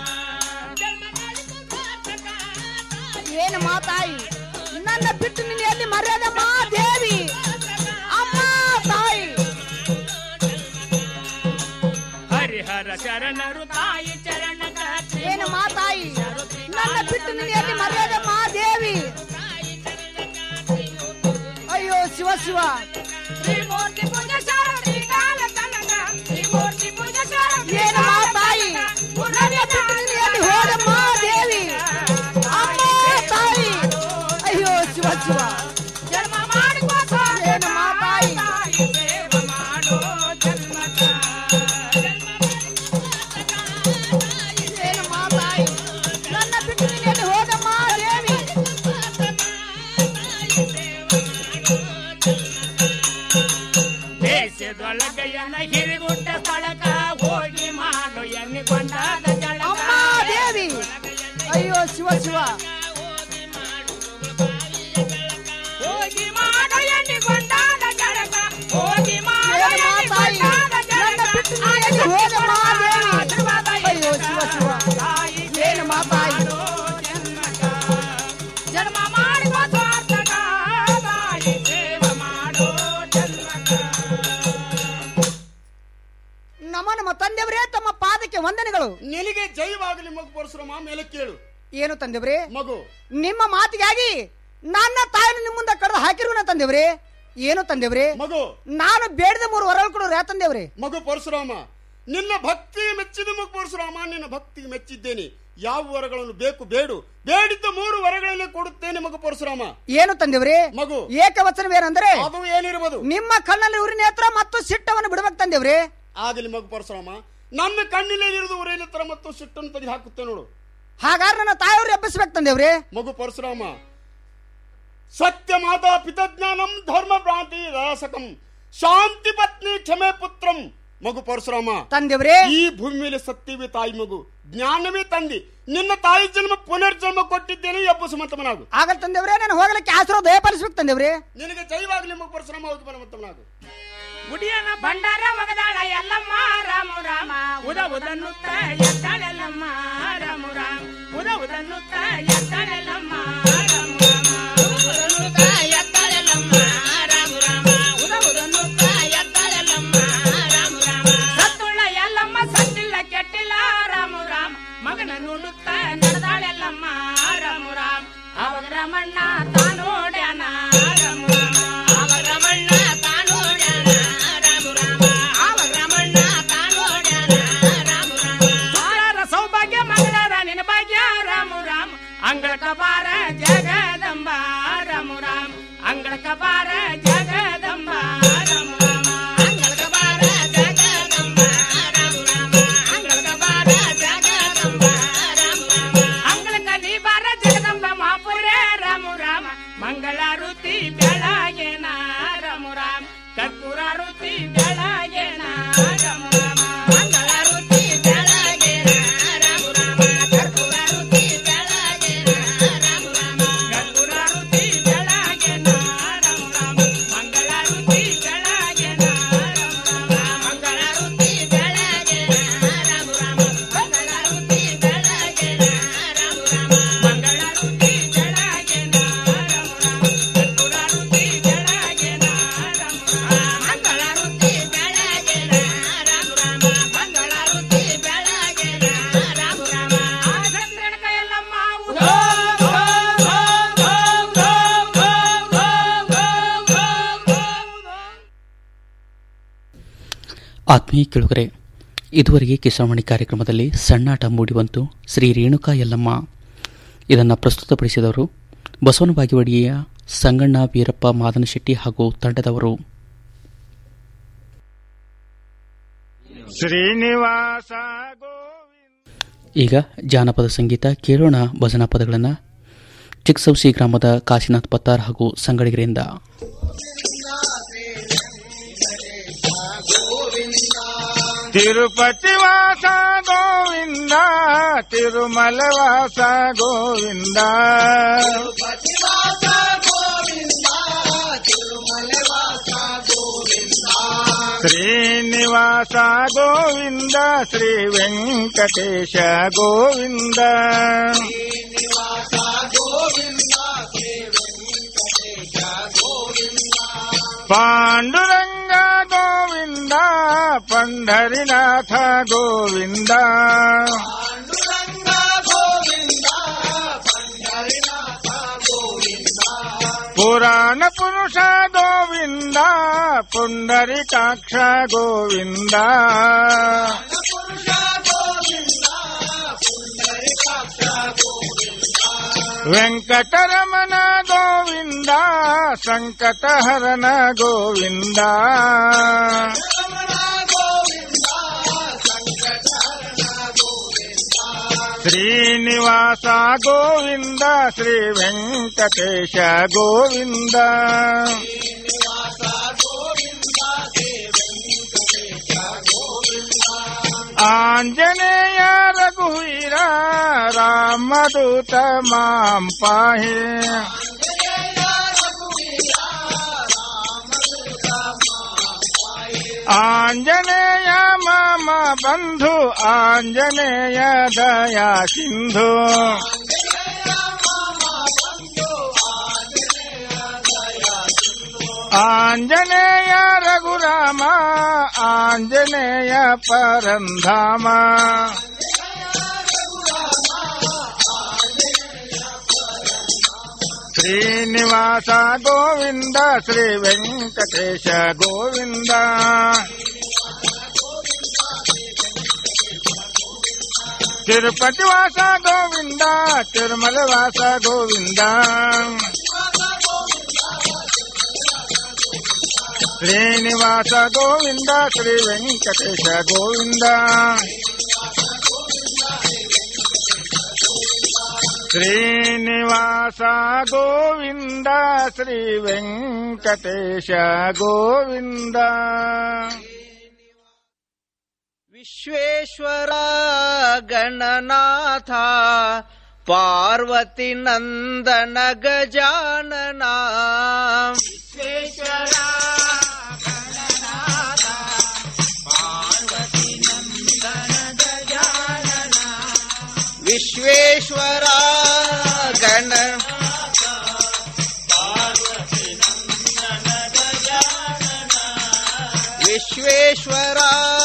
ಏನು ಮಾತಾಯಿ ನನ್ನ ಬಿಟ್ಟು ನಿನ್ನ ಎಲ್ಲಿ ಮರ್ಯಾದೆ ಮಾ ದೇವಿ ಅಮ್ಮ ತಾಯಿ ಹರಿಹರ ಶರಣರು ತಾಯಿ ಚರಣ ಏನು ಮಾತಾಯಿ ನನ್ನ ಬಿಟ್ಟು ನಿನ್ನ ಎಲ್ಲಿ ಮರ್ಯಾದೆ ಮಾ ದೇವಿ ಅಯ್ಯೋ ಶಿವ ಶಿವ ತ್ರಿಮೂರ್ತಿ ಪೂಜೆ ಶಾರದಿ ಕಾಲ ತನಕ ತ್ರಿಮೂರ್ತಿ ಪೂಜೆ ಶಾರದಿ ಏನು ಮಾತಾಯಿ ನನ್ನ ಬಿಟ್ಟು ನಿನ್ನ ಎಲ್ಲಿ ಹೋದ ಮಾ ದೇವಿ ಅಮ್ಮ ತಾಯಿ ಅಯ್ಯೋ ಶಿವ ಶಿವ ಜನ್ಮ ಮಾಡಿಕೋಸ ಏನು ಮಾತಾಯಿ ಸೇವ ಮಾಡೋ ಜನ್ಮಕ ಏನು ಮಾತಾಯಿ ನನ್ನ ಬಿಟ್ಟು ನಿನ್ನ ಎಲ್ಲಿ ಹೋದ ಮಾ ದೇವಿ ದೇಶದೊಳಗೆಯನ ಹಿರಿಗುಟ್ಟ ಸ್ಥಳಕ ಹೋಗಿ ಮಾಡು ಎನ್ನಿಕೊಂಡಾದ ಜಳ ಅಮ್ಮ ದೇವಿ ಅಯ್ಯೋ ಶಿವ ಶಿವ ಹೋಗಿ ಮಾಡೋ ಎನ್ನಿಕೊಂಡಾದ ಜಳಕ ಹೋಗಿ ಮಾಡೋ ಏನು ಮಾತಾಯಿ ನನ್ನ ಬಿಟ್ಟು ನಿನ್ನ ಎಲ್ಲಿ ಹೋದ ಮಾ ದೇವಿ ಅಯ್ಯೋ ಶಿವ ಶಿವ ಏನು ಮಾತಾಯಿ ಜನ್ಮ ಮಾಡಿಕೋ ಸಾರ್ಥಕ ತಾಯಿ ಸೇವ ಮಾಡೋ ನಮ್ಮ ನಮ್ಮ ತಂದೆಯವರೇ ತಮ್ಮ ಪಾದಕ್ಕೆ ವಂದನೆಗಳು ನಿನಗೆ ಜೈವಾಗಲಿ ಮಗು ಪರಶುರಾಮ ಮೇಲೆ ಕೇಳು ಏನು ತಂದೆವ್ರೆ ಮಗು ನಿಮ್ಮ ಮಾತಿಗಾಗಿ ನನ್ನ ತಾಯಿನ ನಿಮ್ಮ ಮುಂದೆ ಕಡ್ದು ಹಾಕಿರುವನ ತಂದೆವ್ರೆ ಏನು ತಂದೆವ್ರೆ ಮಗು ನಾನು ಬೇಡದ ಮೂರು ವರಗಳು ಕೊಡೋರು ಯಾ ತಂದೆವ್ರೆ ಮಗು ಪರಶುರಾಮ ನಿನ್ನ ಭಕ್ತಿ ಮೆಚ್ಚಿದ ಮಗು ಪರಶುರಾಮ ನಿನ್ನ ಭಕ್ತಿಗೆ ಮೆಚ್ಚಿದ್ದೇನೆ ಯಾವ ವರಗಳನ್ನು ಬೇಕು ಬೇಡು ಬೇಡಿದ್ದ ಮೂರು ವರಗಳಲ್ಲಿ ಕೊಡುತ್ತೇನೆ ಮಗು ಪರಶುರಾಮ ಏನು ತಂದೆವ್ರೆ ಮಗು ಏಕವಚನವೇನೆಂದರೆ ಅದು ಏನಿರ್ಬೋದು ನಿಮ್ಮ ಕಣ್ಣಲ್ಲಿ ಉರಿ ನೇತ್ರ ಮತ್ತು ಸಿಟ್ಟವನ್ನು ಬಿಡಬೇಕು ತಂದೆವ್ರೆ ಆಗಲಿ ಮಗು ಪರಶುರಾಮ ನನ್ನ ಕಣ್ಣಿನಲ್ಲಿ ಇರುವುದು ಉರೇಲಿತ್ತರ ಮತ್ತು ಸಿಟ್ಟನ್ನು ತೆಗೆದು ಹಾಕುತ್ತೆ ನೋಡು ಹಾಗಾದ್ರೆ ನನ್ನ ತಾಯಿಯವ್ರು ಎಬ್ಬಿಸ್ಬೇಕು ತಂದೆವ್ರೆ ಮಗು ಪರಶುರಾಮ ಸತ್ಯ ಮಾತಾ ಪಿತಜ್ಞಾನಂ ಧರ್ಮ ಭ್ರಾಂತಿ ರಾಸಕಂ ಶಾಂತಿ ಪತ್ನಿ ಕ್ಷಮೆ ಪುತ್ರಂ ಮಗು ಪರಶುರಾಮ ತಂದೆವ್ರೆ ಈ ಭೂಮಿ ಮೇಲೆ ಸತ್ಯವೇ ತಾಯಿ ಮಗು ಜ್ಞಾನವೇ ತಂದಿ ನಿನ್ನ ತಾಯಿ ಜನ್ಮ ಪುನರ್ಜನ್ಮ ಕೊಟ್ಟಿದ್ದೇನೆ ಎಬ್ಬಸು ಮತಮನಾಗು ಆಗಲ್ ತಂದೆವ್ರೆ ನಾನು ಹೋಗ್ಲಿಕ್ಕೆ ಆಸರೋ ದಯಪಾಲಿಸ್ಬೇಕು ತಂದೆವ್ರೆ ನಿನಗೆ ಜೈವಾಗ್ಲಿ ಮಗು ಪರಶುರಾಮ ಹೋಗಿ ಬರಮತ್ತಮನಾಗು ಗುಡಿಯನ ಭಂಡಾರ ಒಗದಾಳ ಎಲ್ಲಮ್ಮ ರಾಮು ರಾಮ ಉದ ಉದನ್ನುತ್ತ ಎತ್ತಾಳೆಲ್ಲಮ್ಮ ರಾಮು ರಾಮ ಉದ ಉದನ್ನುತ್ತ ಎತ್ತಾಳೆಲ್ಲಮ್ಮ ರಾಮು ರಾಮ ಉದನ್ನುತ್ತ ಎತ್ತಾಳೆಲ್ಲಮ್ಮ ರಾಮು ರಾಮ ಉದ ಉದನ್ನುತ್ತ ಎತ್ತಾಳೆಲ್ಲಮ್ಮ ರಾಮು ರಾಮ ಸತ್ತುಳ್ಳ ಎಲ್ಲಮ್ಮ ಸತ್ತಿಲ್ಲ ಕೆಟ್ಟಿಲ್ಲ ರಾಮು ರಾಮ ಮಗನ ನುಡುತ್ತ ನಡೆದಾಳೆಲ್ಲಮ್ಮ ರಾಮು ರಾಮ ಅವಾಗ ರಮಣ್ಣ ತಾನೋಡ್ಯಾನ ರಾಮು ರಾಮ ಅವಾಗ ರಮಣ್ಣ ತಾನೋಡ್ಯಾನ ರಾಮು ರಾಮ ಅವಾಗ ರಮಣ್ಣ ತಾನೋಡ್ಯಾನ ರಾಮು ರಾಮ ಸುರರ ಸೌಭಾಗ್ಯ ಮಂಗಳರ ನಿನ ಭಾಗ್ಯ ರಾಮು ರಾಮ ಅಂಗಳ ಕಬಾರ ಜಗದಂಬ ರಾಮು ರಾಮ ಅಂಗಳ ಕಬಾರ ಜಗದಂಬ ರಾಮು ರಾಮ ಅಂಗಳ ಕಬಾರ ಜಗದಂಬ ರಾಮು ರಾಮ ಅಂಗಳ ಕಬಾರ ಜಗದಂಬ ರಾಮು ರಾಮ ಅಂಗಳ ಕಲಿ ಬಾರ ಜಗದಂಬ ಮಾಪುರೇ ರಾಮು ರಾಮ ಮಂಗಳಾರುತಿ ಬೆಳಗೇನ ರಾಮು ರಾಮ ಕರ್ಪೂರಾರುತಿ ಬೆಳಗೇನ ರಾಮು ರಾಮ ಮಂಗಳಾರುತಿ ಬೆಳಗೇನ ರಾಮು ರಾಮ ಆತ್ಮೀಯ ಕೇಳುಗರೆ ಇದುವರೆಗೆ ಕಿಸಾಮಣಿ ಕಾರ್ಯಕ್ರಮದಲ್ಲಿ ಸಣ್ಣಾಟ ಮೂಡಿಬಂತು ಶ್ರೀ ರೇಣುಕಾ ಯಲ್ಲಮ್ಮ ಇದನ್ನು ಪ್ರಸ್ತುತಪಡಿಸಿದವರು ಬಸವನ ಬಾಗಿವಾಡಿಯ ಸಂಗಣ್ಣ ವೀರಪ್ಪ ಮಾದನಶೆಟ್ಟಿ ಹಾಗೂ ತಂಡದವರು ಶ್ರೀನಿವಾಸ ಈಗ ಜಾನಪದ ಸಂಗೀತ ಕೇಳೋಣ ಭಜನಾ ಪದಗಳನ್ನು ಚಿಕ್ಸೌಸಿ ಗ್ರಾಮದ ಕಾಶಿನಾಥ್ ಪತ್ತಾರ್ ಹಾಗೂ ಸಂಗಡಿಗರಿಂದ ತಿರುಪತಿ ವಾಸ ಗೋವಿಂದ ತಿರುಮಲ ವಾಸ ಗೋವಿಂದ ಶ್ರೀನಿವಾಸ ಗೋವಿಂದ ಶ್ರೀ ವೆಂಕಟೇಶ ಗೋವಿಂದ ಪಾಂಡುರಂಗ ಗೋವಿಂದ ಪಂಢರಿನಾಥ ಗೋವಿಂದ ಪುರಾಣ ಪುರುಷ ಗೋವಿಂದ ಪುಂಡರಿಕಾಕ್ಷ ಗೋವಿಂದ ವೆಂಕಟರಮಣ ಗೋವಿಂದ ಸಂಕಟಹರಣ ಗೋವಿಂದ ಶ್ರೀನಿವಾಸ ಗೋವಿಂದ ಶ್ರೀ ವೆಂಕಟೇಶ ಗೋವಿಂದ ಆಂಜನೇಯ ರಘುವೀರ ರಾಮದೂತ ಮಾಂ ಪಾಹಿ ಆಂಜನೇಯ ಮಮ ಬಂಧು ಆಂಜನೇಯ ದಯಾ ಸಿಂಧು ಆಂಜನೇಯ ರಘುರಾಮ ಆಂಜನೇಯ ಪರಂಧಾಮ ಶ್ರೀನಿವಾಸ ಗೋವಿಂದ ಶ್ರೀ ವೆಂಕಟೇಶ ಗೋವಿಂದ ತಿರುಪತಿ ವಾಸ ಗೋವಿಂದ ತಿರುಮಲ ವಾಸ ಗೋವಿಂದ ಶ್ರೀನಿವಾಸ ಗೋವಿಂದ ಶ್ರೀ ವೆಂಕಟೇಶ ಗೋವಿಂದ ಶ್ರೀನಿವಾಸ ಗೋವಿಂದ ಶ್ರೀ ವೆಂಕಟೇಶ ಗೋವಿಂದ ವಿಶ್ವೇಶ್ವರ ಗಣನಾಥ ಪಾರ್ವತಿ ನಂದನ ಗಜಾನನ ವಿಶ್ವೇಶ್ವರ ವಿಶ್ವೇಶ್ವರ ಗಣ ವಿಶ್ವೇಶ್ವರ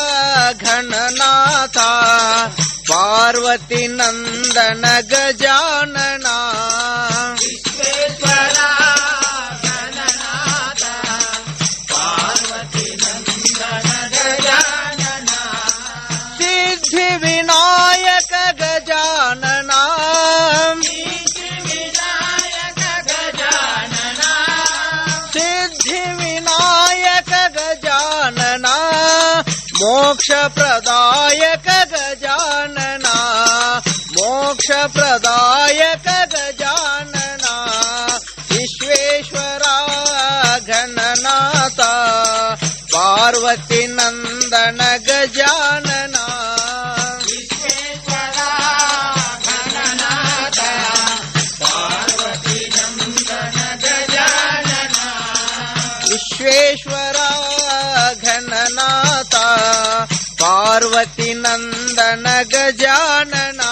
ಘನನಾಥ ಪಾರ್ವತಿ ನಂದನ ಗಜಾನನ ವಿಶ್ವೇಶ್ವರ ಸಿದ್ಧಿ ವಿನಾಯಕ ಗಜಾನನ ಸಿದ್ಧಿ ವಿನಾಯಕ ಗಜಾನನ ಮೋಕ್ಷ ಪ್ರದಾಯಕ ಗಜಾನನ ಮೋಕ್ಷ ಪ್ರದಾಯಕ ಗಜಾನನ ವಿಶ್ವೇಶ್ವರ ಘನನಾಥ ಪಾರ್ವತಿ ನಂದನ ಗಜಾನನ ವಿಶ್ವೇಶ್ವರ ಘನನಾಥ ಪಾರ್ವತಿ ನಂದನ ಗಜಾನನ